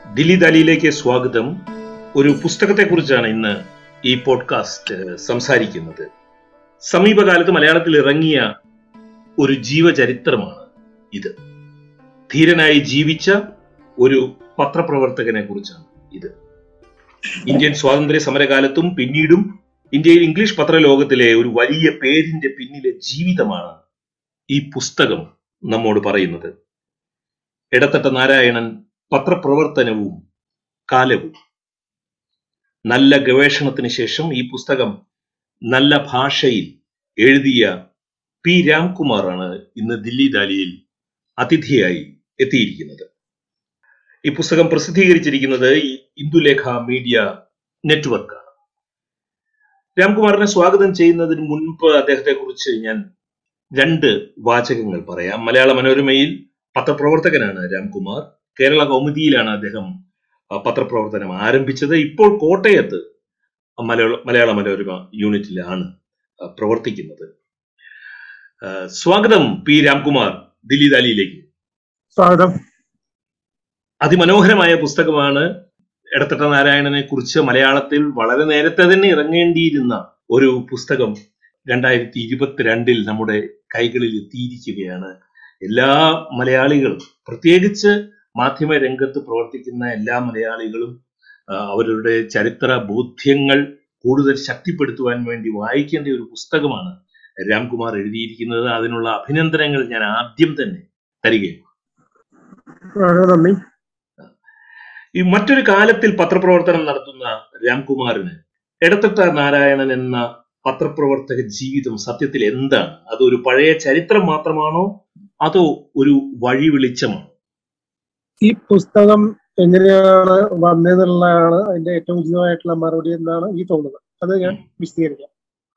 ദില്ലി ദാലിയിലേക്ക് സ്വാഗതം ഒരു പുസ്തകത്തെക്കുറിച്ചാണ് ഇന്ന് ഈ പോഡ്കാസ്റ്റ് സംസാരിക്കുന്നത് സമീപകാലത്ത് മലയാളത്തിൽ ഇറങ്ങിയ ഒരു ജീവചരിത്രമാണ് ഇത് ധീരനായി ജീവിച്ച ഒരു പത്രപ്രവർത്തകനെ കുറിച്ചാണ് ഇത് ഇന്ത്യൻ സ്വാതന്ത്ര്യ സമരകാലത്തും പിന്നീടും ഇന്ത്യയിൽ ഇംഗ്ലീഷ് പത്രലോകത്തിലെ ഒരു വലിയ പേരിന്റെ പിന്നിലെ ജീവിതമാണ് ഈ പുസ്തകം നമ്മോട് പറയുന്നത് ഇടത്തട്ട നാരായണൻ പത്രപ്രവർത്തനവും കാലവും നല്ല ഗവേഷണത്തിന് ശേഷം ഈ പുസ്തകം നല്ല ഭാഷയിൽ എഴുതിയ പി രാംകുമാറാണ് ഇന്ന് ദില്ലി ദാലിയിൽ അതിഥിയായി എത്തിയിരിക്കുന്നത് ഈ പുസ്തകം പ്രസിദ്ധീകരിച്ചിരിക്കുന്നത് ഈ ഇന്ദുലേഖ മീഡിയ നെറ്റ്വർക്കാണ് രാംകുമാറിനെ സ്വാഗതം ചെയ്യുന്നതിന് മുൻപ് അദ്ദേഹത്തെ കുറിച്ച് ഞാൻ രണ്ട് വാചകങ്ങൾ പറയാം മലയാള മനോരമയിൽ പത്രപ്രവർത്തകനാണ് രാംകുമാർ കേരള കൗമുദിയിലാണ് അദ്ദേഹം പത്രപ്രവർത്തനം ആരംഭിച്ചത് ഇപ്പോൾ കോട്ടയത്ത് മലയാള മലയാള മനോരമ യൂണിറ്റിലാണ് പ്രവർത്തിക്കുന്നത് സ്വാഗതം പി രാംകുമാർ ദില്ലി ദാലിയിലേക്ക് സ്വാഗതം അതിമനോഹരമായ പുസ്തകമാണ് എടത്തട്ട നാരായണനെ കുറിച്ച് മലയാളത്തിൽ വളരെ നേരത്തെ തന്നെ ഇറങ്ങേണ്ടിയിരുന്ന ഒരു പുസ്തകം രണ്ടായിരത്തി ഇരുപത്തിരണ്ടിൽ നമ്മുടെ കൈകളിൽ എത്തിയിരിക്കുകയാണ് എല്ലാ മലയാളികളും പ്രത്യേകിച്ച് മാധ്യമ രംഗത്ത് പ്രവർത്തിക്കുന്ന എല്ലാ മലയാളികളും അവരുടെ ചരിത്ര ബോധ്യങ്ങൾ കൂടുതൽ ശക്തിപ്പെടുത്തുവാൻ വേണ്ടി വായിക്കേണ്ട ഒരു പുസ്തകമാണ് രാംകുമാർ എഴുതിയിരിക്കുന്നത് അതിനുള്ള അഭിനന്ദനങ്ങൾ ഞാൻ ആദ്യം തന്നെ തരികയാണ് നന്ദി ഈ മറ്റൊരു കാലത്തിൽ പത്രപ്രവർത്തനം നടത്തുന്ന രാംകുമാറിന് എടത്തട്ട നാരായണൻ എന്ന പത്രപ്രവർത്തക ജീവിതം സത്യത്തിൽ എന്താണ് അതൊരു പഴയ ചരിത്രം മാത്രമാണോ അതോ ഒരു വഴി വെളിച്ചമാണോ ഈ പുസ്തകം എങ്ങനെയാണ് വന്നതെന്നുള്ളതാണ് അതിന്റെ ഏറ്റവും ഉചിതമായിട്ടുള്ള മറുപടി എന്നാണ് ഈ തോന്നുന്നത് അത് ഞാൻ വിശദീകരിക്കാം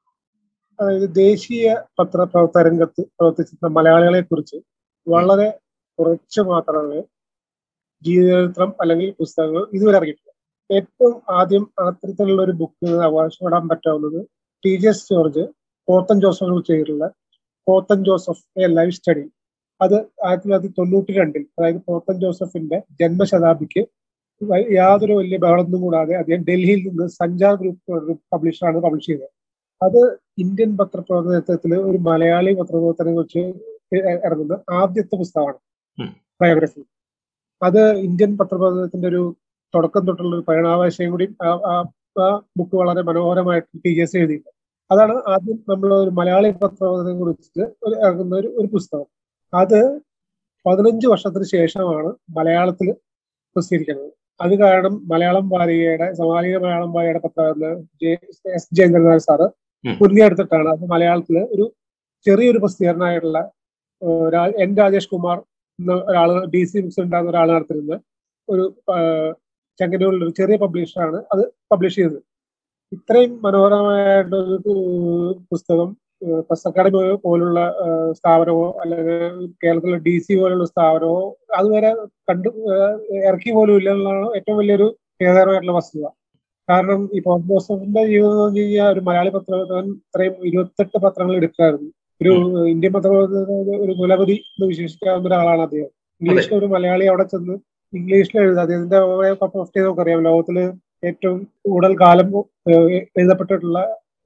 അതായത് ദേശീയ പത്രപ്രവർത്തന രംഗത്ത് പ്രവർത്തിച്ചിരുന്ന മലയാളികളെ കുറിച്ച് വളരെ കുറച്ച് മാത്രമേ ജീവചരിത്രം അല്ലെങ്കിൽ പുസ്തകങ്ങൾ ഇതുവരെ ഇറങ്ങിയിട്ടില്ല ഏറ്റവും ആദ്യം അത്തരത്തിലുള്ള ഒരു ബുക്ക് അവകാശപ്പെടാൻ പറ്റാവുന്നത് T J S George Pothan Joseph ചെയ്തിട്ടുള്ള Pothan Joseph a life study അത് ആയിരത്തി തൊള്ളായിരത്തി തൊണ്ണൂറ്റി രണ്ടിൽ അതായത് പോത്തൻ ജോസഫിന്റെ ജന്മശതാബ്ദിക്ക് യാതൊരു വലിയ ബഹളമൊന്നും കൂടാതെ അദ്ദേഹം ഡൽഹിയിൽ നിന്ന് സഞ്ചാർ ഗ്രൂപ്പ് പബ്ലിഷറാണ് പബ്ലിഷ് ചെയ്തത് അത് ഇന്ത്യൻ പത്രപ്രവർത്തനത്തിൽ ഒരു മലയാളി പത്രപ്രവർത്തനെ കുറിച്ച് ഇറങ്ങുന്ന ആദ്യത്തെ പുസ്തകമാണ് ബയോഗ്രഫി അത് ഇന്ത്യൻ പത്രപ്രവർത്തനത്തിന്റെ ഒരു തുടക്കം തൊട്ടുള്ള ഒരു പരിണാമാശയം കൂടി ആ ബുക്ക് വളരെ മനോഹരമായിട്ട് ടി എസ് എഴുതിയിട്ടുണ്ട് അതാണ് ആദ്യം നമ്മൾ ഒരു മലയാളി പത്രപ്രവർത്തനത്തെ കുറിച്ച് ഇറങ്ങുന്ന ഒരു ഒരു പുസ്തകം അത് പതിനഞ്ച് വർഷത്തിന് ശേഷമാണ് മലയാളത്തിൽ പ്രസിദ്ധീകരിക്കുന്നത് അത് കാരണം മലയാളം വാരികയുടെ സമകാലിക മലയാളം വാരികയുടെ പത്രം എസ് ജയചന്ദ്രനാഥ് സാറ് മുൻകൈ എടുത്തിട്ടാണ് അത് മലയാളത്തിൽ ഒരു ചെറിയൊരു പ്രസിദ്ധീകരണമായിട്ടുള്ള ഒരാൾ എൻ രാജേഷ് കുമാർ എന്ന ഒരാൾ ഡി സി ബുക്സ് ഉണ്ടാകുന്ന ഒരാൾ നടത്തിരുന്ന ഒരു ചെങ്ങന്നൂരിൽ ഒരു ചെറിയ പബ്ലിഷറാണ് അത് പബ്ലിഷ് ചെയ്തത് ഇത്രയും മനോഹരമായിട്ടൊരു പുസ്തകം പ്രസ് അക്കാദമി പോലുള്ള സ്ഥാപനമോ അല്ലെങ്കിൽ കേരളത്തിലെ ഡി സി പോലുള്ള സ്ഥാപനമോ അതുവരെ കണ്ടു ഇറക്കി പോലും ഇല്ല എന്നുള്ളതാണ് ഏറ്റവും വലിയൊരു ഖേദകരമായിട്ടുള്ള വസ്തുത കാരണം ഈ പോസ്റ്റ് ജോസഫിന്റെ ജീവിതം എന്ന് പറഞ്ഞു കഴിഞ്ഞാൽ ഒരു മലയാളി പത്രപ്രവർത്തകൻ ഇത്രയും ഇരുപത്തെട്ട് പത്രങ്ങൾ എടുക്കായിരുന്നു ഒരു ഇന്ത്യൻ പത്രപ്രവർത്തന ഒരു കുലപതി എന്ന് വിശേഷിക്കാവുന്ന ഒരാളാണ് അദ്ദേഹം ഇംഗ്ലീഷിൽ ഒരു മലയാളി അവിടെ ചെന്ന് ഇംഗ്ലീഷിൽ എഴുതുക അദ്ദേഹത്തിന്റെ ഫസ്റ്റ് നമുക്കറിയാം ലോകത്തില് ഏറ്റവും കൂടുതൽ കാലം എഴുതപ്പെട്ടിട്ടുള്ള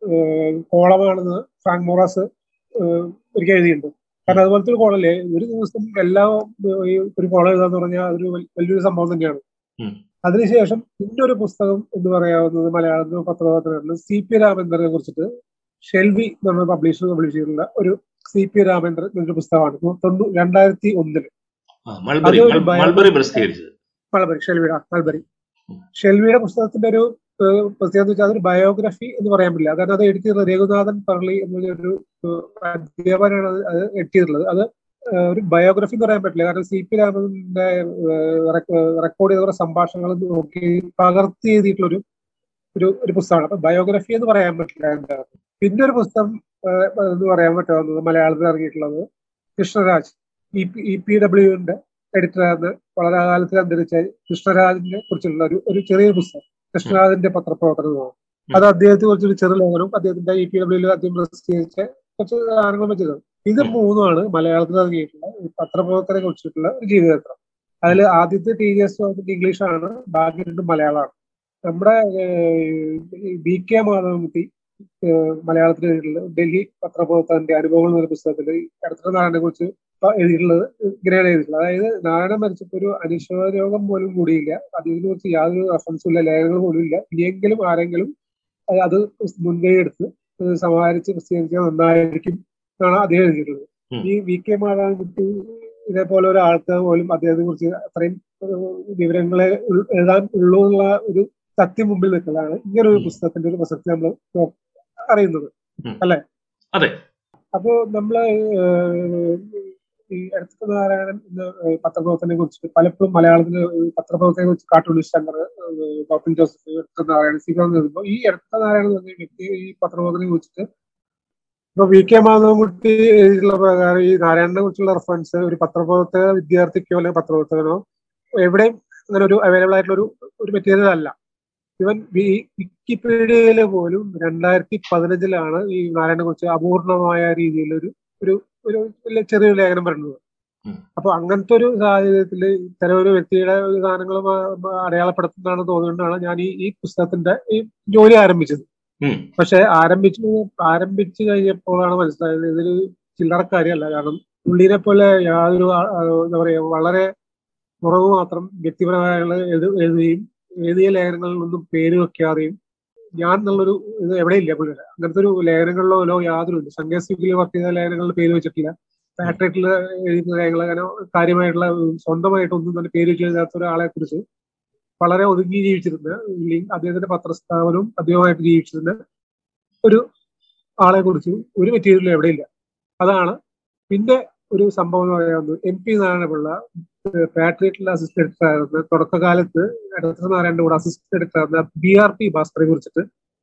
കോളമാണെന്ന് ഫ്രാങ്ക് മോറാസ് ഒരിക്കൽ എഴുതിയിട്ടുണ്ട് കാരണം അതുപോലത്തെ ഒരു കോളല്ലേ ഒരു ദിവസം എല്ലാം ഒരു കോളം എഴുതാന്ന് പറഞ്ഞാൽ അതൊരു വലിയൊരു സംഭവം തന്നെയാണ് അതിനുശേഷം പിന്നൊരു പുസ്തകം എന്ന് പറയാവുന്നത് മലയാളത്തിൽ പത്രപ്രവർത്തനമാണ് സി പി രാമേന്ദ്രനെ കുറിച്ചിട്ട് ഷെൽവി എന്ന് പറഞ്ഞ പബ്ലിഷർ പബ്ലിഷ് ചെയ്തിട്ടുള്ള ഒരു സി പി രാമേന്ദ്രൻ എന്നൊരു പുസ്തകമാണ് തൊണ്ണൂ രണ്ടായിരത്തി ഒന്നില് മൾബറി ഷെൽവി മൾബറി ഷെൽവിയുടെ പുസ്തകത്തിന്റെ ഒരു പ്രത്യേകത വെച്ചാൽ അതൊരു ബയോഗ്രഫി എന്ന് പറയാൻ പറ്റില്ല കാരണം അത് എഡിറ്റ് രഘുനാഥൻ പറളി എന്നൊരു അധ്യാപകനാണ് അത് എഡിറ്റ് ചെയ്തിട്ടുള്ളത് അത് ഒരു ബയോഗ്രഫി എന്ന് പറയാൻ പറ്റില്ല കാരണം സി പി രാമന്റെ റെക്കോർഡ് ചെയ്ത സംഭാഷണങ്ങൾ നോക്കി പകർത്തി എഴുതിയിട്ടുള്ള ഒരു ഒരു ഒരു പുസ്തകമാണ് അപ്പൊ ബയോഗ്രഫി എന്ന് പറയാൻ പറ്റില്ല എന്താണ് പിന്നെ ഒരു പുസ്തകം എന്ന് പറയാൻ പറ്റാവുന്നത് മലയാളത്തിൽ ഇറങ്ങിയിട്ടുള്ളത് Krishnaraj E P E P ഡബ്ല്യുവിന്റെ എഡിറ്ററാണ് വളരെ കാലത്തിൽ അന്തരിച്ച കൃഷ്ണരാജിനെ കുറിച്ചുള്ള ഒരു ഒരു ചെറിയ പുസ്തകം കൃഷ്ണരാജിന്റെ പത്രപ്രവർത്തനമാണ് അത് അദ്ദേഹത്തെ കുറിച്ചൊരു ചെറു ലേഖനവും അദ്ദേഹത്തിന്റെ ഇ പി ഡബ്ല്യൂയിൽ അദ്ദേഹം പ്രസിദ്ധീകരിച്ച കുറച്ച് സാധനങ്ങൾ വെച്ചതാണ് ഇത് മൂന്നുമാണ് മലയാളത്തിൽ ഇറങ്ങിയിട്ടുള്ള പത്രപ്രവർത്തനെ കുറിച്ചിട്ടുള്ള ഒരു ജീവചരിത്രം അതിൽ ആദ്യത്തെ ടി ജി എസ് ഇംഗ്ലീഷാണ് ബാക്കി രണ്ടും മലയാളമാണ് നമ്മുടെ ബി കെ മാധവൻകുട്ടി മലയാളത്തിൽ എഴുതിയിട്ടുള്ളത് ഡൽഹി പത്രപ്രവർത്തകന്റെ അനുഭവങ്ങൾ എന്ന പുസ്തകത്തിൽ എടത്തര നാരായണനെ കുറിച്ച് എഴുതിയിട്ടുള്ളത് ഇങ്ങനെയാണ് എഴുതിയിട്ടുള്ളത് അതായത് നാരായണൻ മരിച്ചപ്പോൾ ഒരു അനുശോചന രോഗം പോലും കൂടിയില്ല അതിനെ കുറിച്ച് യാതൊരു റെഫറൻസും ഇല്ല ലേഖനങ്ങൾ പോലും ഇല്ല ഇനിയെങ്കിലും ആരെങ്കിലും അത് മുൻകൈ എടുത്ത് സമാഹരിച്ച് പ്രസിദ്ധീകരിച്ചാൽ നന്നായിരിക്കും എന്നാണ് അദ്ദേഹം എഴുതിയിട്ടുള്ളത് ഈ വി കെ മാധവൻകുട്ടി ഇതേപോലെ ഒരാൾക്ക് പോലും അദ്ദേഹത്തെ കുറിച്ച് അത്രയും വിവരങ്ങളെ എഴുതാൻ ഉള്ളൂ എന്നുള്ള ഒരു സത്യം മുമ്പിൽ നിൽക്കലാണ് ഇങ്ങനെ ഒരു പുസ്തകത്തിന്റെ ഒരു പ്രസക്തി നമ്മൾ അറിയുന്നത് അല്ലെ അതെ അപ്പോ നമ്മള് ഈ അടുത്ത നാരായണൻ എന്ന പത്രപ്രവർത്തനെ കുറിച്ച് പലപ്പോഴും മലയാളത്തില് പത്രപ്രവർത്തനെ കുറിച്ച് കാട്ടുള്ളി ശങ്കർ ഗൗതം ജോസഫ് എടുത്ത നാരായണൻ സ്വീകരണം നൽകുമ്പോൾ ഈ അടുത്ത നാരായണൻ എന്ന വ്യക്തി ഈ പത്രപ്രവർത്തനെ കുറിച്ചിട്ട് ഇപ്പൊ വി കെ മാധവൻകുട്ടി എഴുതിയിട്ടുള്ള പ്രകാരം ഈ നാരായണനെ കുറിച്ചുള്ള റെഫറൻസ് ഒരു പത്രപ്രവർത്തക വിദ്യാർത്ഥിക്കോ അല്ലെങ്കിൽ പത്രപ്രവർത്തകനോ എവിടെയും അങ്ങനെ ഒരു അവൈലബിൾ ആയിട്ടുള്ള ഒരു ഒരു മെറ്റീരിയൽ അല്ല ഇവൻ വിക്കിപീഡിയയില് പോലും രണ്ടായിരത്തി പതിനഞ്ചിലാണ് ഈ നാരായണനെ കുറിച്ച് അപൂർണമായ രീതിയിൽ ഒരു ഒരു ഒരു ചെറിയൊരു ലേഖനം പറയുന്നത് അപ്പൊ അങ്ങനത്തെ ഒരു സാഹചര്യത്തിൽ ഇത്തരം ഒരു വ്യക്തിയുടെ സാധനങ്ങൾ അടയാളപ്പെടുത്തുന്നതാണ് തോന്നുന്നതാണ് ഞാൻ ഈ ഈ പുസ്തകത്തിന്റെ ഈ ജോലി ആരംഭിച്ചത് പക്ഷെ ആരംഭിച്ചു ആരംഭിച്ചു കഴിഞ്ഞപ്പോഴാണ് മനസ്സിലായത് ഇതൊരു ചില്ലറ കാര്യമല്ല കാരണം പുള്ളിനെ പോലെ യാതൊരു എന്താ പറയാ വളരെ കുറവ് മാത്രം വ്യക്തിപരമായ എഴുതുകയും എഴുതിയ ലേഖനങ്ങളിലൊന്നും പേര് വെക്കാതെയും ഞാൻ എന്നുള്ളൊരു ഇത് എവിടെയില്ല പുള്ളിയുടെ അങ്ങനത്തെ ഒരു ലേഖനങ്ങളിലോ യാതൊരു ഇല്ല സംഘേശ്വരിയിൽ വർക്ക് ചെയ്ത ലേഖനങ്ങളിൽ പേര് വെച്ചിട്ടില്ല ഫാക്ടറിയിൽ എഴുതുന്ന ലേഖനങ്ങൾ അങ്ങനെ കാര്യമായിട്ടുള്ള സ്വന്തമായിട്ടൊന്നും തന്നെ പേര് വെച്ച് എഴുതാത്ത ഒരാളെ കുറിച്ച് വളരെ ഒതുങ്ങി ജീവിച്ചിരുന്ന അദ്ദേഹത്തിന്റെ പത്രസ്ഥാപനവും അദ്ദേഹമായിട്ട് ജീവിച്ചിരുന്ന ഒരു ആളെ കുറിച്ച് ഒരു മെറ്റീരിയലും എവിടെയില്ല അതാണ് പിന്നെ ഒരു സംഭവം പറയാവുന്നത് എം പി നാരായണപിള്ള പാട്രിയറ്റിലെ അസിസ്റ്റന്റ് എഡിറ്റർ ആയിരുന്ന തുടക്കകാലത്ത് എടത്ര നാരായണന്റെ കൂടെ അസിസ്റ്റന്റ് എഡിറ്റർ ആയിരുന്ന ബി ആർ പി ഭാസ്കറെ കുറിച്ചിട്ട്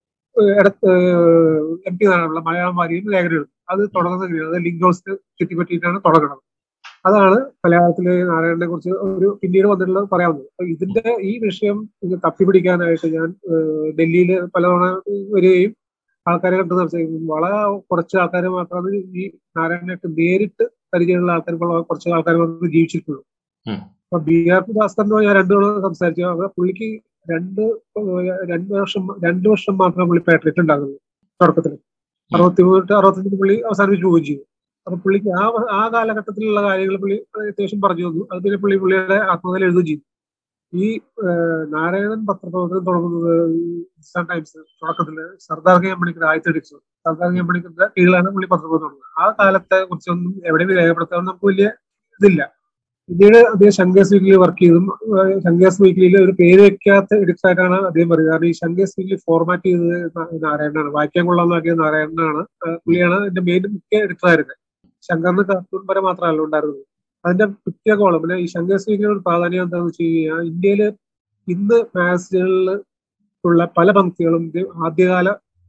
എം പി നാരായണപിള്ള മലയാളം വാരിയിൽ ലേഖനം എഴുതും അത് തുടങ്ങുന്നത് അത് ലിങ്ക് ഹൗസിനെ ചുറ്റിപ്പറ്റിയിട്ടാണ് തുടങ്ങുന്നത് അതാണ് മലയാളത്തിലെ നാരായണനെ കുറിച്ച് ഒരു പിന്നീട് വന്നിട്ടുള്ളത് പറയാവുന്നത് അപ്പൊ ഇതിന്റെ ഈ വിഷയം ഇത് തപ്പിപ്പിടിക്കാനായിട്ട് ഞാൻ ഡൽഹിയിൽ പലതവണ വരികയും ആൾക്കാരെ കണ്ട് സംസാരിക്കും വളരെ കുറച്ച് ആൾക്കാർ മാത്രമാണ് ഈ നാരായണനായിട്ട് നേരിട്ട് പരിചയമുള്ള ആൾക്കാർ കുറച്ച് ആൾക്കാർ മാത്രമേ ജീവിച്ചിട്ടുള്ളൂ അപ്പൊ ബി ആർ പി ഭാസ്കറിനോ ഞാൻ രണ്ടു തവണ സംസാരിച്ചു അപ്പൊ പുള്ളിക്ക് രണ്ട് രണ്ട് വർഷം രണ്ടു വർഷം മാത്രമേ പുള്ളി പാട്രിയറ്റ് ഉണ്ടാകുള്ളൂ തുടക്കത്തിൽ അറുപത്തിമൂന്ന് ടു അറുപത്തഞ്ച് പുള്ളി അവസാനിപ്പിച്ച് പോവുകയും ചെയ്തു അപ്പൊ പുള്ളിക്ക് ആ ആ കാലഘട്ടത്തിലുള്ള കാര്യങ്ങൾ പുള്ളി അത്യാവശ്യം പറഞ്ഞു തന്നു അത് പിന്നെ പുള്ളി പുള്ളിയുടെ ആത്മകഥയിൽ എഴുതുകയും ചെയ്തു ഈ നാരായണൻ പത്രപ്രവർത്തനം തുടങ്ങുന്നത് ഹിന്ദുസ്ഥാൻ ടൈംസ് തുടക്കത്തിൽ സർദാർ കെ അമ്പണിക്കർ ആദ്യത്തെ എഡിച്ചു സർദാർ കെ അമ്പണിക്കറിന്റെ കീഴിലാണ് പുള്ളി പത്രപ്രവർത്തനം തുടങ്ങുന്നത് ആ കാലത്തെ കുറിച്ചൊന്നും എവിടെയും രേഖപ്പെടുത്താൻ നമുക്ക് വലിയ ഇതില്ല പിന്നീട് അദ്ദേഹം ശങ്കേഴ്സ് വീക്കിലി വർക്ക് ചെയ്തും ശങ്കേഴ്സ് വീക്കിലിയിൽ ഒരു പേര് വെക്കാത്ത എഡിറ്റർ ആയിട്ടാണ് അദ്ദേഹം പറയുന്നത് കാരണം ഈ ശങ്കേഴ്സ് വീക്കിലി ഫോർമാറ്റ് ചെയ്തത് നാരായണനാണ് വായിക്കാൻ കൊള്ളാമെന്നാക്കിയ നാരായണനാണ് പുള്ളിയാണ് എന്റെ മെയിൻ മുഖ്യ എഡിറ്റർ ആയിരുന്നത് ശങ്കറിന് കാർട്ടൂൺ വരെ മാത്രമല്ല ഉണ്ടായിരുന്നത് അതിന്റെ മുഖ്യ കോളം പിന്നെ ഈ ശങ്കേഴ്സ് വീക്കിലിയുടെ പ്രാധാന്യം എന്താണെന്ന് വെച്ച് കഴിഞ്ഞാൽ ഇന്ത്യയില് ഇന്ന് മാഗസിനുകളിൽ ഉള്ള പല പങ്ക്തികളും ആദ്യകാല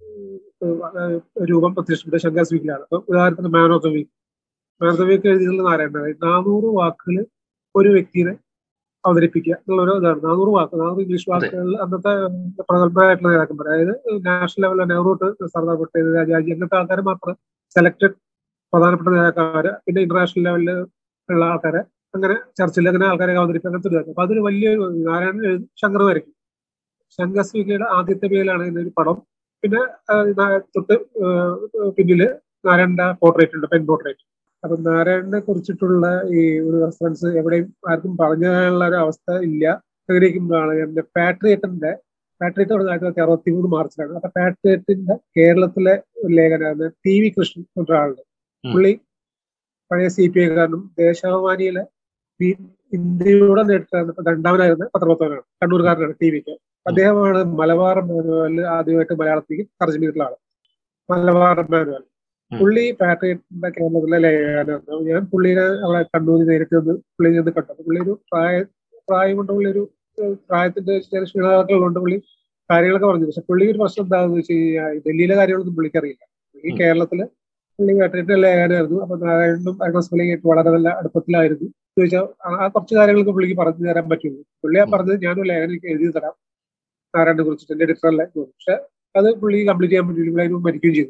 രൂപം പ്രത്യക്ഷപ്പെട്ട ശങ്കേഴ്സ് വീക്കിലാണ് അപ്പൊ ഉദാഹരണത്തിന് man of the week man of the week എഴുതിയിട്ടുള്ള നാരായണൻ നാനൂറ് വാക്കുകൾ ഒരു വ്യക്തിയെ അവതരിപ്പിക്കുക എന്നുള്ളൊരു ഇതാണ് നാനൂറ് വാക്ക് നാനൂറ് ഇംഗ്ലീഷ് വാക്കുകളിൽ അന്നത്തെ പ്രഗത്ഭരായിട്ടുള്ള നേതാക്കന്മാർ അതായത് നാഷണൽ ലെവലിൽ നെഹ്റു തൊട്ട് സർദാർ പട്ടേൽ രാജാജി അങ്ങനത്തെ ആൾക്കാരെ മാത്രം സെലക്ടഡ് പ്രധാനപ്പെട്ട നേതാക്കന്മാര് പിന്നെ ഇന്റർനാഷണൽ ലെവലിൽ ഉള്ള ആൾക്കാരെ അങ്ങനെ ചർച്ചിൽ അങ്ങനെ ആൾക്കാരെ അവതരിപ്പിക്കുക അങ്ങനത്തെ ഒരു അപ്പൊ അതൊരു വലിയ നാരായണൻ എഴുതും ശങ്കർ വരയ്ക്കും ശങ്കർ സ്വിഗിയുടെ ആദ്യത്തെ പേരിലാണ് ഇതിന്റെ പടം പിന്നെ തൊട്ട് പിന്നില് നാരായണന്റെ പോർട്രേറ്റ് ഉണ്ട് പെൻ പോർട്രേറ്റ് അപ്പൊ നാരായണനെ കുറിച്ചിട്ടുള്ള ഈ ഒരു റെഫറൻസ് എവിടെയും ആർക്കും പറഞ്ഞു തരാനുള്ള ഒരു അവസ്ഥ ഇല്ല ആഗ്രഹിക്കുമ്പോഴാണ് എന്റെ പാട്രിയറ്റിന്റെ പാട്രിയറ്റ് ആയിരത്തി തൊള്ളായിരത്തി അറുപത്തി മൂന്ന് മാർച്ചിലാണ് അപ്പൊ പാട്രിയറ്റിന്റെ കേരളത്തിലെ ഒരു ലേഖനമാണ് ടി വി കൃഷ്ണൻ ഒരാളുടെ പുള്ളി പഴയ സി പി ഐക്കാരനും ദേശാഭിമാനിയിലെ ഇന്ത്യയുടെ നേരിട്ടായിരുന്ന രണ്ടാമനായിരുന്ന പത്രപ്രവർത്തകനാണ് കണ്ണൂർക്കാരനാണ് ടി വിക്ക് അദ്ദേഹമാണ് മലബാർ മാനുവൽ ആദ്യമായിട്ട് മലയാളത്തിലേക്ക് തർജ്ജമ ചെയ്തിട്ടുള്ള ആള് മലബാർ മാനുവൽ പുള്ളി പാട്രിയറ്റിന്റെ കേരളത്തിലെ ലേഖനം ഞാൻ പുള്ളിനെ അവിടെ കണ്ണൂരിൽ നേരിട്ട് നിന്ന് പുള്ളി നിന്ന് കണ്ടു പുള്ളി ഒരു പ്രായ പ്രായം കൊണ്ട് പുള്ളി ഒരു പ്രായത്തിന്റെ ചില ക്ഷീണാക്കളുണ്ട് പുള്ളി കാര്യങ്ങളൊക്കെ പറഞ്ഞു പക്ഷെ പുള്ളി ഒരു പ്രശ്നം എന്താണെന്ന് വെച്ച് കഴിഞ്ഞാൽ ഡൽഹിയിലെ കാര്യങ്ങളൊന്നും പുള്ളിക്കറിയില്ല ഈ കേരളത്തില് പുള്ളി പാട്രിയറ്റിന്റെ ലേഖനമായിരുന്നു അപ്പൊ നാരായണനും അഗ്നസ് പുള്ളിയായിട്ട് വളരെ നല്ല അടുപ്പത്തിലായിരുന്നു ചോദിച്ചാൽ ആ കുറച്ച് കാര്യങ്ങളൊക്കെ പുള്ളിക്ക് പറഞ്ഞു തരാൻ പറ്റുള്ളൂ പുള്ളി ആ പറഞ്ഞത് ഞാനൊരു ലേഖനം എഴുതി തരാം നാരായണനെ കുറിച്ചിട്ട് എന്റെ എഡിറ്ററല്ലേ പക്ഷെ അത് പുള്ളി കംപ്ലീറ്റ് ചെയ്യാൻ പറ്റില്ല പുള്ളി അതിന് മരിക്കുകയും ചെയ്തു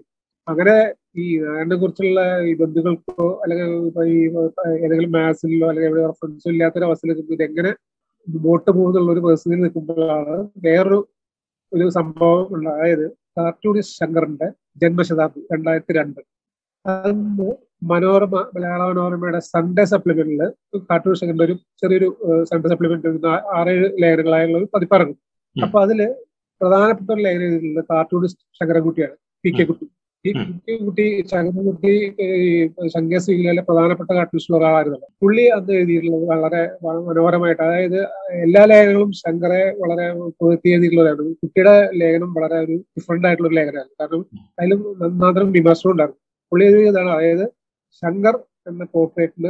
അങ്ങനെ ഈ നാരായണനെ കുറിച്ചുള്ള ഈ ബന്ധുക്കൾക്കോ അല്ലെങ്കിൽ ഇപ്പൊ ഈ ഏതെങ്കിലും മാത്സിലോ അല്ലെങ്കിൽ എവിടെ റെഫറൻസോ ഇല്ലാത്തൊരു അവസ്ഥയിൽ ഇത് എങ്ങനെ മുമ്പോട്ട് പോകുന്നുള്ള ഒരു പേഴ്സണിൽ നിൽക്കുമ്പോഴാണ് വേറൊരു ഒരു സംഭവം ഉള്ളത് അതായത് കാർട്ടൂണിസ്റ്റ് ശങ്കറിന്റെ ജന്മശതാബ്ദി രണ്ടായിരത്തി രണ്ട് അന്ന് മനോരമ മലയാള മനോരമയുടെ സൺഡേ സപ്ലിമെന്റില് കാർട്ടൂൺ ശങ്കറിന്റെ ഒരു ചെറിയൊരു സൺഡേ സപ്ലിമെന്റ് ആറേഴ് ലേഖനങ്ങളായുള്ള ഒരു പതിപ്പിറങ്ങും അപ്പൊ അതില് പ്രധാനപ്പെട്ട ഒരു ലേഖനം എഴുതിയിട്ടുള്ളത് കാർട്ടൂണിസ്റ്റ് ശങ്കരൻകുട്ടിയാണ് പി കെ കുട്ടി ഈ പി കെ കുട്ടി ശങ്കരൻകുട്ടി ശങ്കേശ്വരിയിലെ പ്രധാനപ്പെട്ട കാർട്ടൂണിസ്റ്റിൽ ഒരാളായിരുന്നല്ലോ പുള്ളി അന്ന് എഴുതിയിട്ടുള്ളത് വളരെ മനോഹരമായിട്ട് അതായത് എല്ലാ ലേഖനങ്ങളും ശങ്കറെ വളരെ പുകഴ്ത്തി എഴുതിയിട്ടുള്ളതാണ് കുട്ടിയുടെ ലേഖനം വളരെ ഒരു ഡിഫറെന്റ് ആയിട്ടുള്ള ഒരു ലേഖനമാണ് കാരണം അതിലും നന്നാന്തരം വിമർശനം ഉണ്ടായിരുന്നു പുള്ളി എഴുതിയതാണ് അതായത് ശങ്കർ എന്ന പോർട്രേറ്റിന്